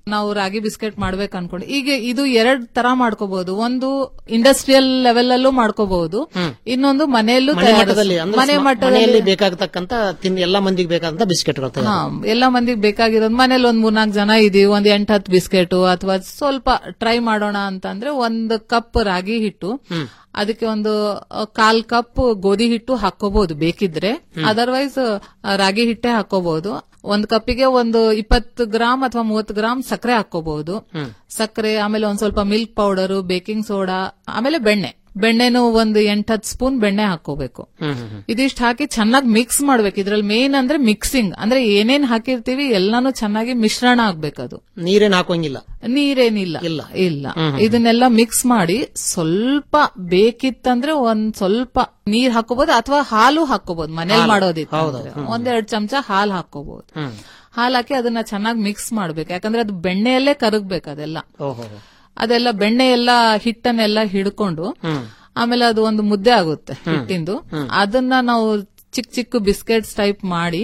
ನಾವು ರಾಗಿ ಬಿಸ್ಕೆಟ್ ಮಾಡ್ಬೇಕು ಅನ್ಕೊಂಡು ಈಗ ಇದು ಎರಡ್ ತರ ಮಾಡ್ಕೋಬಹುದು ಒಂದು ಇಂಡಸ್ಟ್ರಿಯಲ್ ಲೆವೆಲ್ ಅಲ್ಲೂ ಮಾಡ್ಕೋಬಹುದು ಇನ್ನೊಂದು ಮನೆಯಲ್ಲೂ ಮನೆ ತಯಾರಿಸ್- ಮಟ್ಟದಲ್ಲಿ ಅಂದ್ರೆ ಮನೆ ಸ್ಮ- ಮಟ್ಟದಲ್ಲಿ ಮನೆಯಲ್ಲಿ ಬೇಕಾಗತಕ್ಕಂತ ತಿನ್ ಎಲ್ಲಾ ಮಂದಿಗೆ ಬೇಕಾದಂತ ಬಿಸ್ಕೆಟ್ಗಳು ತಯಾರು. ಹಾ ಎಲ್ಲ ಮಂದಿಗೆ ಬೇಕಾಗಿರೋದು ಮನೇಲಿ ಒಂದ್ ಮೂರ್ನಾಲ್ಕು ಜನ ಇದೀವಿ ಒಂದ್ ಎಂಟ್ ಹತ್ತು ಬಿಸ್ಕೆಟ್ ಅಥವಾ ಸ್ವಲ್ಪ ಟ್ರೈ ಮಾಡೋಣ ಅಂತಂದ್ರೆ ಒಂದು ಕಪ್ ರಾಗಿ ಹಿಟ್ಟು ಅದಕ್ಕೆ ಒಂದು ಅ, ಕಾಲ್ ಕಪ್ ಗೋಧಿ ಹಿಟ್ಟು ಹಾಕೋಬಹುದು ಬೇಕಿದ್ರೆ ಅದರ್ವೈಸ್ ರಾಗಿ ಹಿಟ್ಟೆ ಹಾಕೋಬಹುದು ಒಂದ್ ಕಪ್ಪಿಗೆ ಒಂದು ಇಪ್ಪತ್ತು ಗ್ರಾಮ್ ಅಥವಾ ಮೂವತ್ತು ಗ್ರಾಮ್ ಸಕ್ಕರೆ ಹಾಕೋಬಹುದು ಸಕ್ಕರೆ ಆಮೇಲೆ ಒಂದ್ ಸ್ವಲ್ಪ ಮಿಲ್ಕ್ ಪೌಡರ್ ಬೇಕಿಂಗ್ ಸೋಡಾ ಆಮೇಲೆ ಬೆಣ್ಣೆ ಬೆಣ್ಣೆನು ಒಂದು ಎಂಟ್ ಹತ್ತು ಸ್ಪೂನ್ ಬೆಣ್ಣೆ ಹಾಕೋಬೇಕು ಇದಿಷ್ಟು ಹಾಕಿ ಚೆನ್ನಾಗಿ ಮಿಕ್ಸ್ ಮಾಡ್ಬೇಕು ಇದ್ರಲ್ಲಿ ಮೇನ್ ಅಂದ್ರೆ ಮಿಕ್ಸಿಂಗ್ ಅಂದ್ರೆ ಏನೇನ್ ಹಾಕಿರ್ತೀವಿ ಎಲ್ಲಾನು ಚೆನ್ನಾಗಿ ಮಿಶ್ರಣ ಆಗ್ಬೇಕದು ನೀರೇನ್ ಹಾಕೋಂಗಿಲ್ಲ ನೀರೇನಿಲ್ಲ ಇಲ್ಲ ಇಲ್ಲ ಇದನ್ನೆಲ್ಲ ಮಿಕ್ಸ್ ಮಾಡಿ ಸ್ವಲ್ಪ ಬೇಕಿತ್ತಂದ್ರೆ ಒಂದ್ ಸ್ವಲ್ಪ ನೀರ್ ಹಾಕೋಬಹುದು ಅಥವಾ ಹಾಲು ಹಾಕೋಬಹುದು ಮನೇಲಿ ಹಾಲು. ಮಾಡೋದಿತ್ತು ಹೌದು. ಅಂದ್ರೆ. ಹ್ಮ್. ಒಂದೆರಡು ಚಮಚ ಹಾಲು ಹಾಕೋಬಹುದು ಹಾಲು ಹಾಕಿ ಅದನ್ನ ಚೆನ್ನಾಗಿ ಮಿಕ್ಸ್ ಮಾಡ್ಬೇಕು ಯಾಕಂದ್ರೆ ಅದು ಬೆಣ್ಣೆಯಲ್ಲೇ ಕರಗ್ಬೇಕು ಅದೆಲ್ಲ ಓಹೋ ಅದೆಲ್ಲ ಬೆಣ್ಣೆ ಎಲ್ಲ ಹಿಟ್ಟನ್ನೆಲ್ಲ ಹಿಡ್ಕೊಂಡು ಆಮೇಲೆ ಅದು ಒಂದು ಮುದ್ದೆ ಆಗುತ್ತೆ ಹಿಟ್ಟಿಂದು ಅದನ್ನ ನಾವು ಚಿಕ್ಕ ಚಿಕ್ಕ ಬಿಸ್ಕೆಟ್ಸ್ ಟೈಪ್ ಮಾಡಿ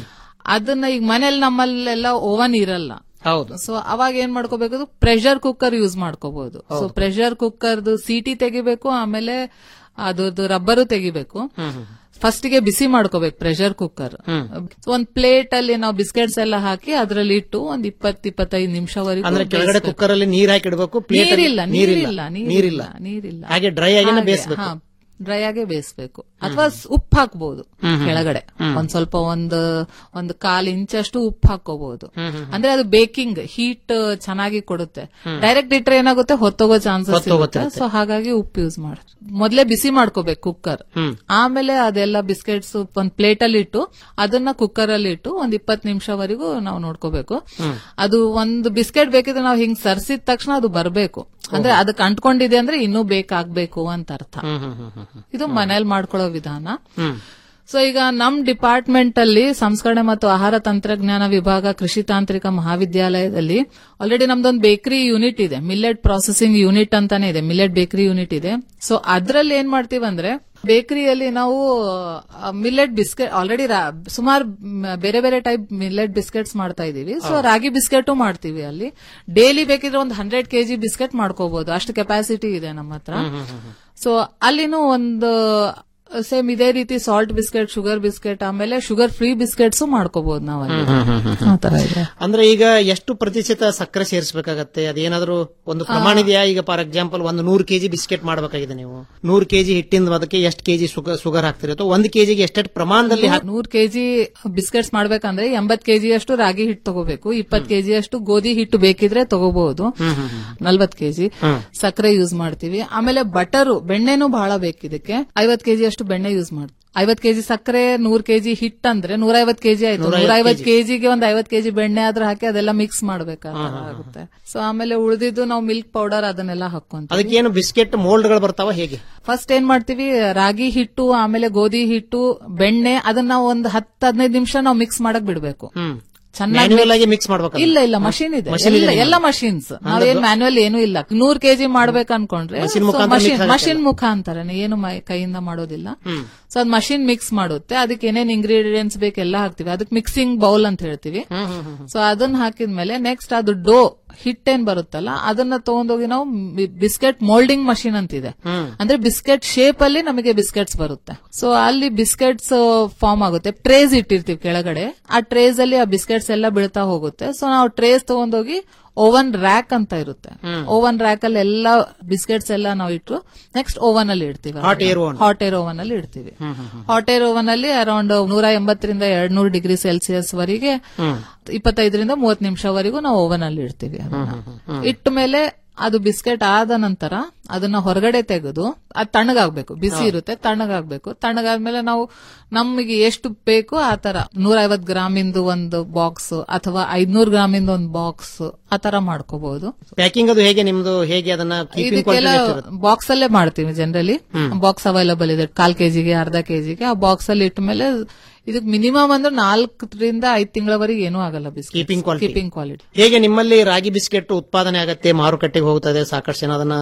ಅದನ್ನ ಈಗ ಮನೇಲಿ ನಮ್ಮಲ್ಲೆಲ್ಲ ಓವನ್ ಇರಲ್ಲ ಹೌದು ಸೊ ಅವಾಗ ಏನ್ ಮಾಡ್ಕೋಬೇಕು ಪ್ರೆಷರ್ ಕುಕ್ಕರ್ ಯೂಸ್ ಮಾಡ್ಕೋಬಹುದು ಸೊ ಪ್ರೆಷರ್ ಕುಕ್ಕರ್ದು ಸೀಟಿ ತೆಗಿಬೇಕು ಆಮೇಲೆ ಅದ್ರದ್ದು ರಬ್ಬರು ತೆಗಿಬೇಕು ಫಸ್ಟ್ ಗೆ ಬಿಸಿ ಮಾಡ್ಕೋಬೇಕು ಪ್ರೆಷರ್ ಕುಕ್ಕರ್ ಒಂದ್ ಪ್ಲೇಟ್ ಅಲ್ಲಿ ನಾವು ಬಿಸ್ಕೆಟ್ಸ್ ಎಲ್ಲ ಹಾಕಿ ಅದ್ರಲ್ಲಿ ಇಟ್ಟು ಒಂದ್ ಇಪ್ಪತ್ ಇಪ್ಪತ್ತೈದು ನಿಮಿಷವರೆಗೂ ಅಂದ್ರೆ ಕೆಳಗಡೆ ಬೇಯಿಸ್ಬೇಕು. ಕುಕ್ಕರ್ ಅಲ್ಲಿ ನೀರ್ ಹಾಕಿ ಇಡಬೇಕು ಪ್ಲೇಟ್ ನೀರಿಲ್ಲ ನೀರಿಲ್ಲ ನೀರಿಲ್ಲ ನೀರಿಲ್ಲ ಹಾಗೆ ಡ್ರೈ ಆಗಿನೇ ಬೇಯಿಸ್ಬೇಕು ಡ್ರೈ ಆಗೇ ಬೇಯಿಸ್ಬೇಕು ಅಥವಾ ಉಪ್ಪು ಹಾಕ್ಬಹುದು ಕೆಳಗಡೆ ಒಂದ್ ಸ್ವಲ್ಪ ಒಂದು ಒಂದು ಕಾಲ್ ಇಂಚಷ್ಟು ಉಪ್ಪು ಹಾಕೋಬಹುದು ಅಂದ್ರೆ ಅದು ಬೇಕಿಂಗ್ ಹೀಟ್ ಚೆನ್ನಾಗಿ ಕೊಡುತ್ತೆ ಡೈರೆಕ್ಟ್ ಇಟ್ರೆ ಏನಾಗುತ್ತೆ ಹೊತ್ತೋಗೋ ಚಾನ್ಸಸ್ ಇರುತ್ತೆ ಹೊತ್ತೋಗುತ್ತೆ. ಸೊ ಹಾಗಾಗಿ ಉಪ್ಪು ಯೂಸ್ ಮಾಡಿ ಮೊದ್ಲೇ ಬಿಸಿ ಮಾಡ್ಕೋಬೇಕು ಕುಕ್ಕರ್ ಆಮೇಲೆ ಅದೆಲ್ಲ ಬಿಸ್ಕೆಟ್ಸ್ ಒಂದ್ ಪ್ಲೇಟ್ ಅಲ್ಲಿ ಇಟ್ಟು ಅದನ್ನ ಕುಕ್ಕರ್ ಅಲ್ಲಿ ಇಟ್ಟು ಒಂದ್ ಇಪ್ಪತ್ ನಿಮಿಷವರೆಗೂ ನಾವು ನೋಡ್ಕೋಬೇಕು ಅದು ಒಂದು ಬಿಸ್ಕೆಟ್ ಬೇಕಿದ್ರೆ ನಾವು ಹಿಂಗ್ ಸರ್ಸಿದ ತಕ್ಷಣ ಅದು ಬರ್ಬೇಕು ಅಂದ್ರೆ ಅದಕ್ಕೆ ಅಂಟ್ಕೊಂಡಿದೆ ಅಂದ್ರೆ ಇನ್ನೂ ಬೇಕಾಗ್ಬೇಕು ಅಂತ ಅರ್ಥ ಇದು ಮನೇಲಿ ಮಾಡ್ಕೊಳ್ಳೋ ವಿಧಾನ ಸೊ ಈಗ ನಮ್ ಡಿಪಾರ್ಟ್ಮೆಂಟ್ ಅಲ್ಲಿ ಸಂಸ್ಕರಣೆ ಮತ್ತು ಆಹಾರ ತಂತ್ರಜ್ಞಾನ ವಿಭಾಗ ಕೃಷಿ ತಾಂತ್ರಿಕ ಮಹಾವಿದ್ಯಾಲಯದಲ್ಲಿ ಆಲ್ರೆಡಿ ನಮ್ದೊಂದು ಬೇಕರಿ ಯೂನಿಟ್ ಇದೆ ಮಿಲೆಟ್ ಪ್ರಾಸೆಸಿಂಗ್ ಯೂನಿಟ್ ಅಂತಾನೆ ಇದೆ ಮಿಲೆಟ್ ಬೇಕರಿ ಯೂನಿಟ್ ಇದೆ ಸೊ ಅದ್ರಲ್ಲಿ ಏನ್ ಮಾಡ್ತೀವಿ ಅಂದ್ರೆ ಬೇಕರಿಯಲ್ಲಿ ನಾವು ಮಿಲೆಟ್ ಬಿಸ್ಕೆಟ್ ಆಲ್ರೆಡಿ ಸುಮಾರು ಬೇರೆ ಬೇರೆ ಟೈಪ್ ಮಿಲೆಟ್ ಬಿಸ್ಕೆಟ್ಸ್ ಮಾಡ್ತಾ ಇದೀವಿ ಸೊ ರಾಗಿ ಬಿಸ್ಕೆಟ್ ಮಾಡ್ತೀವಿ ಅಲ್ಲಿ ಡೈಲಿ ಬೇಕಿದ್ರೆ ಒಂದು ಹಂಡ್ರೆಡ್ ಕೆಜಿ ಬಿಸ್ಕೆಟ್ ಮಾಡ್ಕೋಬಹುದು ಅಷ್ಟು ಕೆಪಾಸಿಟಿ ಇದೆ ನಮ್ಮ ಹತ್ರ ಸೊ ಅಲ್ಲಿನೂ ಒಂದು ಸೇಮ್ ಇದೇ ರೀತಿ ಸಾಲ್ಟ್ ಬಿಸ್ಕೆಟ್ ಶುಗರ್ ಬಿಸ್ಕೆಟ್ ಆಮೇಲೆ ಶುಗರ್ ಫ್ರೀ ಬಿಸ್ಕೆಟ್ಸ್ ಮಾಡ್ಕೋಬಹುದು ನಾವು ಅಲ್ಲಿ ಆ ತರ ಇದೆ ಅಂದ್ರೆ ಈಗ ಎಷ್ಟು ಪ್ರತಿಶತ ಸಕ್ಕರೆ ಸೇರಿಸಬೇಕಾಗತ್ತೆ ಅದೇನಾದ್ರೂ ಒಂದು ಪ್ರಮಾಣ ಇದೆಯಾ ಈಗ ಫಾರ್ ಎಕ್ಸಾಂಪಲ್ ಒಂದು ನೂರು ಕೆಜಿ ಬಿಸ್ಕೆಟ್ ಮಾಡಬೇಕಾಗಿದೆ ನೀವು ನೂರು ಕೆಜಿ ಹಿಟ್ಟಿಂದ ಅದಕ್ಕೆ ಎಷ್ಟು ಕೆಜಿ ಶುಗರ್ ಹಾಕ್ತಿರಿ ಅಥವಾ ಒಂದು ಕೆಜಿಗೆ ಎಷ್ಟೆಷ್ಟು ಪ್ರಮಾಣದಲ್ಲಿ ಹಾಕ್- ನೂರ್ ಕೆಜಿ ಬಿಸ್ಕೆಟ್ಸ್ ಮಾಡ್ಬೇಕಂದ್ರೆ ಎಂಬತ್ ಕೆಜಿ ಅಷ್ಟು ರಾಗಿ ಹಿಟ್ಟು ತಗೋಬೇಕು ಇಪ್ಪತ್ ಕೆಜಿ ಅಷ್ಟು ಗೋಧಿ ಹಿಟ್ಟು ಬೇಕಿದ್ರೆ ತಗೋಬಹುದು ನಲ್ವತ್ ಕೆಜಿ ಸಕ್ಕರೆ ಯೂಸ್ ಮಾಡ್ತೀವಿ ಆಮೇಲೆ ಬಟರು ಬೆಣ್ಣೆನೂ ಬಹಳ ಬೇಕು ಇದಕ್ಕೆ ಐವತ್ ಕೆಜಿ ಅಷ್ಟು ಬೆಣ್ಣೆ ಯೂಸ್ ಮಾಡ್ತೀವಿ ಐವತ್ ಕೆಜಿ ಸಕ್ಕರೆ ನೂರ್ ಕೆಜಿ ಹಿಟ್ ಅಂದ್ರೆ ನೂರ ಐವತ್ ಕೆಜಿ ಆಯ್ತು ನೂರ ನೂರ ಐವತ್ ಐವತ್ ಕೆಜಿಗೆ ಒಂದ್ ಐವತ್ ಕೆಜಿ ಬೆಣ್ಣೆ ಆದ್ರೂ ಹಾಕಿ ಅದೆಲ್ಲ ಮಿಕ್ಸ್ ಮಾಡ್ಬೇಕಾಗುತ್ತೆ ಸೊ ಆಮೇಲೆ ಉಳಿದಿದ್ದು ನಾವು ಮಿಲ್ಕ್ ಪೌಡರ್ ಅದನ್ನೆಲ್ಲ ಹಾಕೊಂತೀವಿ ಅದಕ್ಕೇನು ಬಿಸ್ಕೆಟ್ ಮೋಲ್ಡ್ಗಳು ಬರ್ತಾವ ಹೇಗೆ ಫಸ್ಟ್ ಏನ್ ಮಾಡ್ತೀವಿ ರಾಗಿ ಹಿಟ್ಟು ಆಮೇಲೆ ಗೋಧಿ ಹಿಟ್ಟು ಬೆಣ್ಣೆ ಅದನ್ನ ಒಂದು ಹತ್ತು ಹದಿನೈದು ನಿಮಿಷ ನಾವು ಮಿಕ್ಸ್ ಮಾಡಕ್ ಬಿಡ್ಬೇಕು Manual ಆಗಿ mix ಮಾಡ್ಬೇಕಲ್ಲ? ಇಲ್ಲ ಇಲ್ಲ ಮಷಿನ್ ಇದೆ Machine ಇದೆ ಎಲ್ಲ- ಎಲ್ಲ ನಿಮ್ಮಲ್ಲಿ? ಮಷಿನ್ಸ್ ನಾವೇನ್ ಮ್ಯಾನ್ಯಲ್ ಏನು ಇಲ್ಲ ನೂರ್ ಕೆಜಿ ಮಾಡ್ಬೇಕು ಅನ್ಕೊಂಡ್ರೆ Machine ಮುಖಾಂತರ mix ಆಗುತ್ತೆ ಮಷಿನ್ ಮುಖಾಂತರನೇ ಏನು ಮೈ- ಕೈಯಿಂದ ಮಾಡೋದಿಲ್ಲ ಸೊ ಅದ್ ಮಷಿನ್ ಮಿಕ್ಸ್ ಮಾಡುತ್ತೆ ಅದಕ್ಕೆ ಏನೇನ್ ಇಂಗ್ರೀಡಿಯೆಂಟ್ಸ್ ಬೇಕು ಎಲ್ಲ ಹಾಕ್ತಿವಿ ಅದಕ್ಕೆ ಮಿಕ್ಸಿಂಗ್ ಬೌಲ್ ಅಂತ ಹೇಳ್ತೀವಿ ಸೊ ಅದನ್ನ ಹಾಕಿದ್ಮೇಲೆ ನೆಕ್ಸ್ಟ್ ಅದು ಡೋ ಹಿಟ್ಟೇನ್ ಬರುತ್ತಲ್ಲ ಅದನ್ನ ತಗೊಂಡೋಗಿ ನಾವು ಬಿಸ್ಕೆಟ್ ಮೋಲ್ಡಿಂಗ್ ಮಷಿನ್ ಅಂತಿದೆ ಅಂದ್ರೆ ಬಿಸ್ಕೆಟ್ ಶೇಪ್ ಅಲ್ಲಿ ನಮಗೆ ಬಿಸ್ಕೆಟ್ಸ್ ಬರುತ್ತೆ ಸೊ ಅಲ್ಲಿ ಬಿಸ್ಕೆಟ್ಸ್ ಫಾರ್ಮ್ ಆಗುತ್ತೆ ಟ್ರೇಸ್ ಇಟ್ಟಿರ್ತೀವಿ ಕೆಳಗಡೆ ಆ ಟ್ರೇಸ್ ಅಲ್ಲಿ ಆ ಬಿಸ್ಕೆಟ್ಸ್ ಎಲ್ಲ ಬೀಳ್ತಾ ಹೋಗುತ್ತೆ ಸೊ ನಾವು ಟ್ರೇಸ್ ತಗೊಂಡೋಗಿ ಓವನ್ ರ್ಯಾಕ್ ಅಂತ ಇರುತ್ತೆ ಓವನ್ ರ್ಯಾಕ್ ಅಲ್ಲಿ ಎಲ್ಲ ಬಿಸ್ಕೆಟ್ಸ್ ಎಲ್ಲ ನಾವು ಇಟ್ಟು ನೆಕ್ಸ್ಟ್ ಓವನ್ ಅಲ್ಲಿ ಇಡ್ತೀವಿ Hot air oven. Hot air oven ಅಲ್ಲಿ ಇಡ್ತೀವಿ ಹಾಟ್ ಏರ್ ಓವನ್ ಅಲ್ಲಿ ಅರೌಂಡ್ ನೂರ ಎಂಬತ್ತರಿಂದ ಎರಡ್ ನೂರು ಡಿಗ್ರಿ ಸೆಲ್ಸಿಯಸ್ ವರೆಗೆ ಇಪ್ಪತ್ತೈದರಿಂದ ಮೂವತ್ತು ನಿಮಿಷವರೆಗೂ ನಾವು ಓವನ್ ಅಲ್ಲಿ ಇಡ್ತೀವಿ ಅದನ್ನ. ಇಟ್ಟ ಮೇಲೆ ಅದು ಬಿಸ್ಕೆಟ್ ಆದ ನಂತರ ಅದನ್ನ ಹೊರಗಡೆ ತೆಗೆದು ಅದು ತಣ್ಣಗಾಗ್ಬೇಕು ಬಿಸಿ ಇರುತ್ತೆ ತಣ್ಣಗಾಗ್ಬೇಕು ತಣ್ಣಗಾದ್ಮೇಲೆ ನಾವು ನಮಗೆ ಎಷ್ಟು ಬೇಕು ಆ ತರ ನೂರ ಐವತ್ ಗ್ರಾಮಿಂದು ಒಂದು ಬಾಕ್ಸ್ ಅಥವಾ ಐದ್ನೂರ್ ಗ್ರಾಮಿಂದ ಒಂದು ಬಾಕ್ಸ್ ಆ ತರ ಮಾಡ್ಕೋಬಹುದು ಪ್ಯಾಕಿಂಗ್ ಅದು ಹೇಗೆ ನಿಮ್ದು ಹೇಗೆ ಅದನ್ನ ಕೀಪಿಂಗ್ ಇದಕ್ಕೆಲ್ಲ ಬಾಕ್ಸ್ ಅಲ್ಲೇ ಮಾಡ್ತೀವಿ ಜನರಲಿ ಬಾಕ್ಸ್ ಅವೈಲಬಲ್ ಇದೆ ಕಾಲ್ ಕೆಜಿಗೆ ಅರ್ಧ ಕೆಜಿಗೆ ಆ ಬಾಕ್ಸ್ ಅಲ್ಲಿ ಇಟ್ಟ ಮೇಲೆ ಇದಕ್ಕೆ ಮಿನಿಮಮ್ ಅಂದ್ರೆ ನಾಲ್ಕರಿಂದ ಐದ್ ತಿಂಗಳವರೆಗೆ ಏನೂ ಆಗಲ್ಲ biscuit keeping quality keeping quality ಹೇಗೆ ನಿಮ್ಮಲ್ಲಿ ರಾಗಿ ಬಿಸ್ಕೆಟ್ ಉತ್ಪಾದನೆ ಆಗತ್ತೆ ಮಾರುಕಟ್ಟೆಗೆ ಹೋಗ್ತದೆ ಸಾಕಷ್ಟು ಜನ ಅದನ್ನ ನೋಡ್ತಾ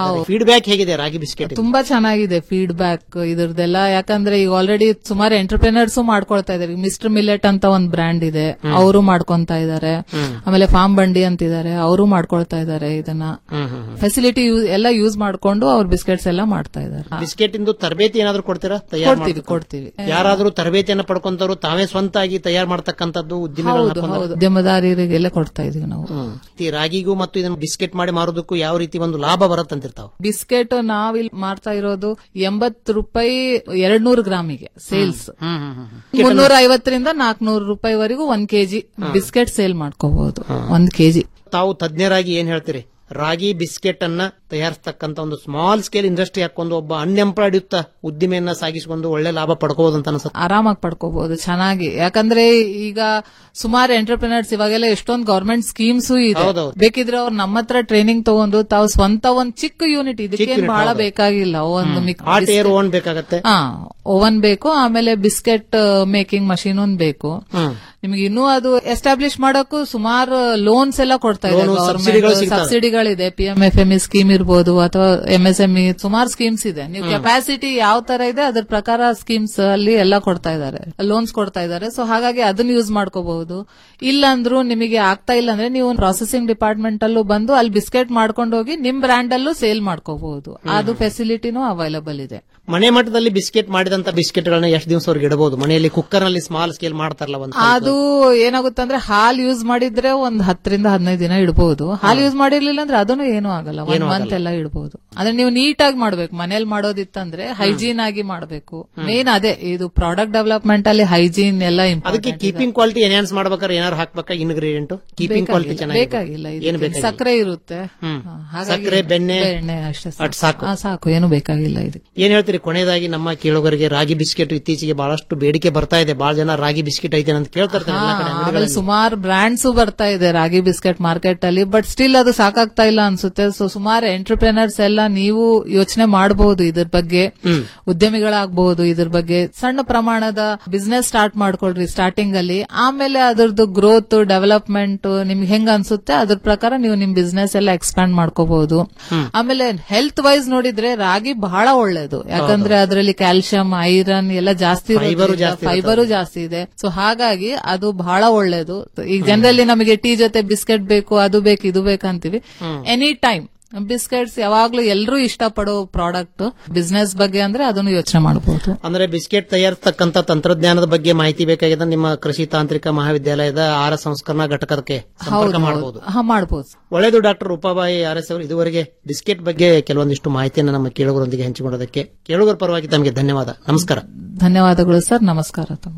ಹೌದು. ಫೀಡ್ಬ್ಯಾಕ್ ಹೇಗಿದೆ ರಾಗಿ ಬಿಸ್ಕೆಟ್ ತುಂಬಾ ಚೆನ್ನಾಗಿದೆ ಫೀಡ್ಬ್ಯಾಕ್ ಇದ್ರದ್ದೆಲ್ಲ ಯಾಕಂದ್ರೆ ಈಗ ಆಲ್ರೆಡಿ ಸುಮಾರು ಎಂಟರ್ಪ್ರಿನರ್ಸ್ ಮಾಡ್ಕೊಳ್ತಾ ಇದಾರೆ ಮಿಸ್ಟರ್ ಮಿಲೆಟ್ ಅಂತ ಒಂದ್ ಬ್ರ್ಯಾಂಡ್ ಇದೆ ಅವರು ಮಾಡ್ಕೊಂತಾ ಇದಾರೆ ಆಮೇಲೆ ಫಾರ್ಮ್ ಬಂಡಿ ಅಂತಿದ್ದಾರೆ ಅವರು ಮಾಡ್ಕೊಳ್ತಾ ಇದಾರೆ ಇದನ್ನ ಫೆಸಿಲಿಟಿ ಎಲ್ಲ ಯೂಸ್ ಮಾಡ್ಕೊಂಡು ಅವ್ರ ಬಿಸ್ಕೆಟ್ಸ್ ಎಲ್ಲ ಮಾಡ್ತಾ ಇದಾರೆ ಬಿಸ್ಕೆಟ್ ಇಂದು ತರಬೇತಿ ಏನಾದ್ರು ಕೊಡ್ತೀರಾ ತಯಾರು ಕೊಡ್ತೀವಿ ಕೊಡ್ತೀವಿ ಯಾರಾದ್ರೂ ತರಬೇತಿಯನ್ನ ಪಡ್ಕೊಂತವ್ರು ತಾವೇ ಸ್ವಂತಾಗಿ ತಯಾರು ಮಾಡ್ತಕ್ಕಂಥದ್ದು ಉದ್ದಿಮೆಗಳನ್ನ ಹೌದು ಹಾಕೊಂಡ್ರು? ಹೌದು ಉದ್ಯಮದಾರರಿಗೆಲ್ಲ ಕೊಡ್ತಾ ಇದೀವಿ ನಾವು ಹ್ಮ್. ಈ ರಾಗಿಗೂ ಮತ್ತು ಇದನ್ನ ಬಿಸ್ಕೆಟ್ ಮಾಡಿ ಮಾರೋದಕ್ಕೂ ಯಾವ ರೀತಿ ಒಂದು ಲಾಭ ಬರತ್ತಂತಿರ್ತಾವ ಬಿಸ್ಕೆಟ್ ನಾವಿಲ್ಲಿ ಮಾರ್ತಾ ಇರೋದು ಎಂಬತ್ತು ರೂಪಾಯಿ ಎರಡ್ ನೂರು ಗ್ರಾಮಿಗೆ ಸೇಲ್ಸ್ ಮುನ್ನೂರ ಐವತ್ತರಿಂದ ನಾಲ್ಕನೂರು ರೂಪಾಯಿವರೆಗೂ ಒಂದ್ ಕೆಜಿ ಬಿಸ್ಕೆಟ್ ಸೇಲ್ ಮಾಡ್ಕೋಬಹುದು ಒಂದ್ ಕೆಜಿ ತಾವು ತಜ್ಞರಾಗಿ ಏನ್ ಹೇಳ್ತೀರಿ ರಾಗಿ ಬಿಸ್ಕೆಟ್ ಅನ್ನ ತಯಾರಿಸತಕ್ಕಂತ ಒಂದು ಸ್ಮಾಲ್ ಸ್ಕೇಲ್ ಇಂಡಸ್ಟ್ರಿ ಹಾಕೊಂಡು ಒಬ್ಬ ಅನ್ಎಂಪ್ಲಾಯ್ಡ್ ಯುಕ್ತ ಉದ್ದಿಮೆಯನ್ನ ಸಾಗಿಸಿಕೊಂಡು ಒಳ್ಳೆ ಲಾಭ ಪಡ್ಕೋಬಹುದು ಅಂತ ಅನ್ಸುತ್ತೆ ಆರಾಮಾಗಿ ಪಡ್ಕೋಬಹುದು ಚೆನ್ನಾಗಿ ಯಾಕಂದ್ರೆ ಈಗ ಸುಮಾರು ಎಂಟರ್ಪ್ರಿನರ್ಸ್ ಇವಾಗೆಲ್ಲ ಎಷ್ಟೊಂದು ಗವರ್ಮೆಂಟ್ ಸ್ಕೀಮ್ಸ್ ಇದೆ ಹೌದೌದು. ಬೇಕಿದ್ರೆ ಅವ್ರು ನಮ್ಮ ಹತ್ರ ಟ್ರೈನಿಂಗ್ ತಗೊಂಡು ತಾವು ಸ್ವಂತ ಒಂದ್ ಚಿಕ್ಕ ಯೂನಿಟ್ ಇದಕ್ಕೆ unit, ಬಹಳ ಹೌದು. ಬೇಕಾಗಿಲ್ಲ ಒಂದು ಮಿಕ್- ಹಾಟ್ ಏರ್ ಓನ್ ಬೇಕಾಗತ್ತೆ ಹಾ ಓವನ್ ಬೇಕು ಆಮೇಲೆ ಬಿಸ್ಕೆಟ್ ಮೇಕಿಂಗ್ ಮಷೀನ್ ಒಂದ್ ಬೇಕು ಹ್ಮ್. ನಿಮ್ಗೆ ಇನ್ನೂ ಅದು ಎಸ್ಟಾಬ್ಲಿಷ್ ಮಾಡೋಕ್ಕೂ ಸುಮಾರು ಲೋನ್ಸ್ ಎಲ್ಲ ಕೊಡ್ತಾ ಇದೆ Loan, subsidyಗಳು ಸಿಗ್ತವೆ. ಸಬ್ಸಿಡಿಗಳಿದೆ P M F M E scheme ಇರ್ಬೋದು ಅಥವಾ ಎಂ ಎಸ್ ಎಂ ಇ ಸುಮಾರು ಸ್ಕೀಮ್ಸ್ ಇದೆ ನೀವು ಕೆಪಾಸಿಟಿ ಯಾವ ತರ ಇದೆ ಅದ್ರ ಪ್ರಕಾರ ಸ್ಕೀಮ್ಸ್ ಅಲ್ಲಿ ಎಲ್ಲ ಕೊಡ್ತಾ ಇದ್ದಾರೆ ಲೋನ್ಸ್ ಕೊಡ್ತಾ ಇದ್ದಾರೆ ಸೊ ಹಾಗಾಗಿ ಅದನ್ನ ಯೂಸ್ ಮಾಡ್ಕೋಬಹುದು ಇಲ್ಲಾಂದ್ರೂ ನಿಮಗೆ ಆಗ್ತಾ ಇಲ್ಲ ಅಂದ್ರೆ ನೀವು ಪ್ರಾಸೆಸಿಂಗ್ ಡಿಪಾರ್ಟ್ಮೆಂಟ್ ಅಲ್ಲೂ ಬಂದು ಅಲ್ಲಿ ಬಿಸ್ಕೆಟ್ ಮಾಡ್ಕೊಂಡು ಹೋಗಿ ನಿಮ್ ಬ್ರ್ಯಾಂಡ್ ಅಲ್ಲೂ ಸೇಲ್ ಮಾಡ್ಕೋಬಹುದು ಅದು ಫೆಸಿಲಿಟಿನೂ ಅವೈಲಬಲ್ ಇದೆ ಮನೆ ಮಟ್ಟದಲ್ಲಿ ಬಿಸ್ಕೆಟ್ ಮಾಡಿದಂತ ಬಿಸ್ಕೆಟ್ ಗಳನ್ನ ಎಷ್ಟು ದಿವಸವರೆಗೆ ಇಡಬಹುದು ಮನೆಯಲ್ಲಿ ಕುಕ್ಕರ್ ನಲ್ಲಿ ಸ್ಮಾಲ್ ಸ್ಕೇಲ್ ಮಾಡ್ತಾರಲ್ಲ ಒಂದು ಅದು ಏನಾಗುತ್ತಂದ್ರೆ ಹಾಲ್ ಯೂಸ್ ಮಾಡಿದ್ರೆ ಒಂದ್ ಹತ್ತರಿಂದ ಹದಿನೈದು ದಿನ ಇಡಬಹುದು ಹಾಲ್ ಯೂಸ್ ಮಾಡಿರ್ಲಿಲ್ಲ ಅಂದ್ರೆ ಅದನ್ನು ಏನೂ ಆಗಲ್ಲ ಒಂದ್ ಮಂತ್ ಎಲ್ಲ ಇಡಬಹುದು ಅಂದ್ರೆ ನೀವು ನೀಟಾಗಿ ಮಾಡ್ಬೇಕು ಮನೇಲಿ ಮಾಡೋದಿತ್ತಂದ್ರೆ ಹೈಜೀನ್ ಆಗಿ ಮಾಡ್ಬೇಕು ಮೇನ್ ಅದೇ ಇದು ಪ್ರಾಡಕ್ಟ್ ಡೆವಲಪ್ಮೆಂಟ್ ಅಲ್ಲಿ ಹೈಜೀನ್ ಎಲ್ಲ ಅದಕ್ಕೆ ಇಂಪಾರ್ಟೆಂಟ್ ಕೀಪಿಂಗ್ ಕ್ವಾಲಿಟಿ ಎನ್ಹಾನ್ಸ್ ಮಾಡ್ಬೇಕಾದ್ರೆ ಏನಾರು ಹಾಕ್ಬೇಕಾ ಇನ್ಗ್ರೀಡಿಯಂಟ್ ಕೀಪಿಂಗ್ ಕ್ವಾಲಿಟಿ ಚೆನ್ನಾಗಿ ಬೇಕಾಗಿಲ್ಲ ಏನ್ ಇದಕ್ಕೆ. ಬೇಕಾಗಿಲ್ಲ ಸಕ್ಕರೆ ಇರುತ್ತೆ ಹ್ಮ್. ಹಾ, ಹಾಗಾಗಿ ಸಕ್ಕರೆ, ಬೆಣ್ಣೆ, ಬೆಣ್ಣೆ ಅಷ್ಟೇ ಅಷ್ಟ್ ಸಾಕು. ಹಾ, ಸಾಕು ಏನು ಬೇಕಾಗಿಲ್ಲ ಇದಕ್ಕೆ ಏನ್ ಹೇಳ್ತೀರಿ ಕೊನೆಯದಾಗಿ ನಮ್ಮ ಕೇಳುಗರಿಗೆ ರಾಗಿ ಬಿಸ್ಕೆಟ್ ಇತ್ತೀಚೆಗೆ ಬಹಳಷ್ಟು ಬೇಡಿಕೆ ಬರ್ತಾ ಇದೆ ಬಹಳ ಜನ ರಾಗಿ ಬಿಸ್ಕೆಟ್ ಐತೆ ಅಂತ ಕೇಳ್ತಾ ಇರ್ತಾರೆ ಎಲ್ಲ ಕಡೆ ಆಮೇಲೆ ಅಂಗಡಿಗಳಲ್ಲಿ. ಸುಮಾರು ಬ್ರ್ಯಾಂಡ್ಸ್ ಬರ್ತಾ ಇದೆ ರಾಗಿ ಬಿಸ್ಕೆಟ್ ಮಾರ್ಕೆಟ್ ಅಲ್ಲಿ ಬಟ್ ಸ್ಟಿಲ್ ಅದು ಸಾಕಾಗ್ತಾ ಇಲ್ಲ ಅನ್ಸುತ್ತೆ ಸೊ ಸುಮಾರು ಎಂಟರ್ಪ್ರಿನರ್ಸ್ ಎಲ್ಲ ನೀವು ಯೋಚನೆ ಮಾಡಬಹುದು ಇದ್ರ ಬಗ್ಗೆ ಉದ್ಯಮಿಗಳಾಗಬಹುದು ಇದ್ರ ಬಗ್ಗೆ ಸಣ್ಣ ಪ್ರಮಾಣದ ಬಿಸ್ನೆಸ್ ಸ್ಟಾರ್ಟ್ ಮಾಡ್ಕೊಳ್ರಿ ಸ್ಟಾರ್ಟಿಂಗ್ ಅಲ್ಲಿ ಆಮೇಲೆ ಅದ್ರದ್ದು ಗ್ರೋತ್ ಡೆವಲಪ್ಮೆಂಟ್ ನಿಮ್ಗೆ ಹೆಂಗ್ ಅನ್ಸುತ್ತೆ ಅದ್ರ ಪ್ರಕಾರ ನೀವು ನಿಮ್ ಬಿಸ್ನೆಸ್ ಎಲ್ಲ ಎಕ್ಸ್ಪ್ಯಾಂಡ್ ಮಾಡ್ಕೋಬಹುದು ಆಮೇಲೆ ಹೆಲ್ತ್ ವೈಸ್ ನೋಡಿದ್ರೆ ರಾಗಿ ಬಹಳ ಒಳ್ಳೇದು ಯಾಕಂದ್ರೆ ಅದರಲ್ಲಿ ಕ್ಯಾಲ್ಸಿಯಂ ಐರನ್ ಎಲ್ಲ ಜಾಸ್ತಿ Fiber ಜಾಸ್ತಿ ಇರುತ್ತೆ. ಫೈಬರು ಜಾಸ್ತಿ ಇದೆ ಸೊ ಹಾಗಾಗಿ ಅದು ಬಹಳ ಒಳ್ಳೇದು ಈಗ ಜನರಲ್ಲಿ ನಮಗೆ ಟೀ ಜೊತೆ ಬಿಸ್ಕೆಟ್ ಬೇಕು ಅದು ಬೇಕು ಇದು ಬೇಕು ಅಂತೀವಿ ಎನಿ ಟೈಮ್ ಬಿಸ್ಕೆಟ್ಸ್ ಯಾವಾಗ್ಲೂ ಎಲ್ಲರೂ ಇಷ್ಟಪಡೋ ಪ್ರಾಡಕ್ಟ್ ಬಿಸ್ನೆಸ್ ಬಗ್ಗೆ ಅಂದ್ರೆ ಅದನ್ನು ಯೋಚನೆ ಮಾಡಬಹುದು ಅಂದ್ರೆ ಬಿಸ್ಕೆಟ್ ತಯಾರಿಸತಕ್ಕಂತ ತಂತ್ರಜ್ಞಾನದ ಬಗ್ಗೆ ಮಾಹಿತಿ ಬೇಕಾಗಿದೆ ನಿಮ್ಮ ಕೃಷಿ ತಾಂತ್ರಿಕ ಮಹಾವಿದ್ಯಾಲಯದ ಆಹಾರ ಸಂಸ್ಕರಣಾ ಘಟಕಕ್ಕೆ ಸಂಪರ್ಕ ಹೌದು ಮಾಡಬಹುದು ಹಾ ಮಾಡಬಹುದು ಒಳ್ಳೆಯದು ಡಾಕ್ಟರ್ ರೂಪಾಬಾಯಿ ಆರ್ ಎಸ್ ಅವರು ಇದುವರೆಗೆ ಬಿಸ್ಕೆಟ್ ಬಗ್ಗೆ ಕೆಲವೊಂದಿಷ್ಟು ಮಾಹಿತಿಯನ್ನು ನಮ್ಮ ಕೇಳುಗರೊಂದಿಗೆ ಹಂಚಿಕೊಳ್ಳೋದಕ್ಕೆ ಕೇಳುಗರ ಪರವಾಗಿ ತಮಗೆ ಧನ್ಯವಾದ ನಮಸ್ಕಾರ ಧನ್ಯವಾದಗಳು ಸರ್ ನಮಸ್ಕಾರ ತಮ್ಮ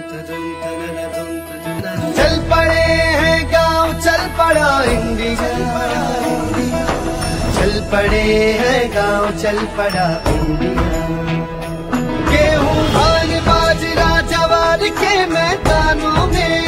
चल पड़े हैं गांव चल पड़ा इंडिया चल पड़े हैं गांव चल पड़ा इंडिया गेहूं धान बाजरा जवार के मैदानों में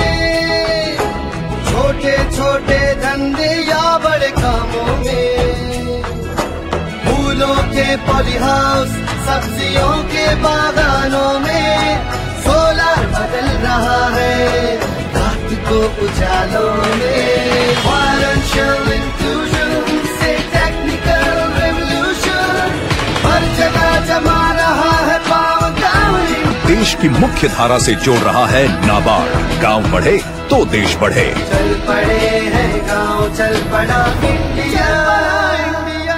छोटे छोटे धंधे या बड़े कामों में फूलों के पॉलीहाउस सब्जियों के बागानों में सोलर बदल रहा है रात को उजालों में फाइनेंशियल इंक्लूजन से टेक्निकल रेवोल्यूशन हर जगह जमा रहा है पावर गांव देश की मुख्य धारा से जोड़ रहा है नाबार्ड गांव बढ़े तो देश बढ़े चल पड़े हैं गांव चल पड़ा इंडिया इंडिया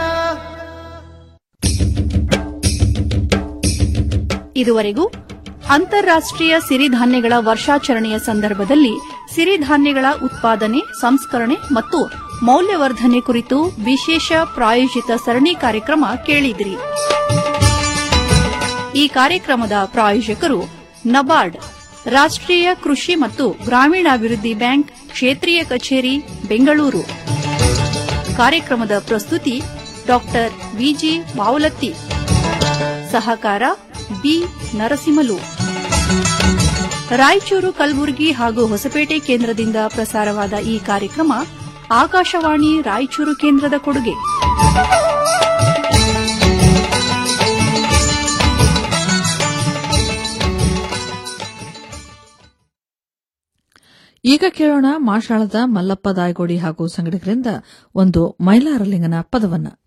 ಇದುವರೆಗೂ ಅಂತಾರಾಷ್ಟ್ರೀಯ ಸಿರಿಧಾನ್ಯಗಳ ವರ್ಷಾಚರಣೆಯ ಸಂದರ್ಭದಲ್ಲಿ ಸಿರಿಧಾನ್ಯಗಳ ಉತ್ಪಾದನೆ ಸಂಸ್ಕರಣೆ ಮತ್ತು ಮೌಲ್ಯವರ್ಧನೆ ಕುರಿತು ವಿಶೇಷ ಪ್ರಾಯೋಜಿತ ಸರಣಿ ಕಾರ್ಯಕ್ರಮ ಕೇಳಿದ್ರಿ ಈ ಕಾರ್ಯಕ್ರಮದ ಪ್ರಾಯೋಜಕರು ನಬಾರ್ಡ್ ರಾಷ್ಟ್ರೀಯ ಕೃಷಿ ಮತ್ತು ಗ್ರಾಮೀಣಾಭಿವೃದ್ಧಿ ಬ್ಯಾಂಕ್ ಕ್ಷೇತ್ರೀಯ ಕಚೇರಿ ಬೆಂಗಳೂರು ಕಾರ್ಯಕ್ರಮದ ಪ್ರಸ್ತುತಿ ಡಾಕ್ಟರ್ ವಿಜಿ ಬಾವಲತ್ತಿ ಸಹಕಾರ ಬಿ ನರಸಿಂಹಲು ರಾಯಚೂರು ಕಲಬುರಗಿ ಹಾಗೂ ಹೊಸಪೇಟೆ ಕೇಂದ್ರದಿಂದ ಪ್ರಸಾರವಾದ ಈ ಕಾರ್ಯಕ್ರಮ ಆಕಾಶವಾಣಿ ರಾಯಚೂರು ಕೇಂದ್ರದ ಕೊಡುಗೆ ಈಗ ಕೇಳೋಣ ಮಾಷಾಳದ ಮಲ್ಲಪ್ಪ ದಾಯಗೋಡಿ ಹಾಗೂ ಸಂಗಡಿಗರಿಂದ ಒಂದು ಮೈಲಾರಲಿಂಗನ ಪದವನ್ನ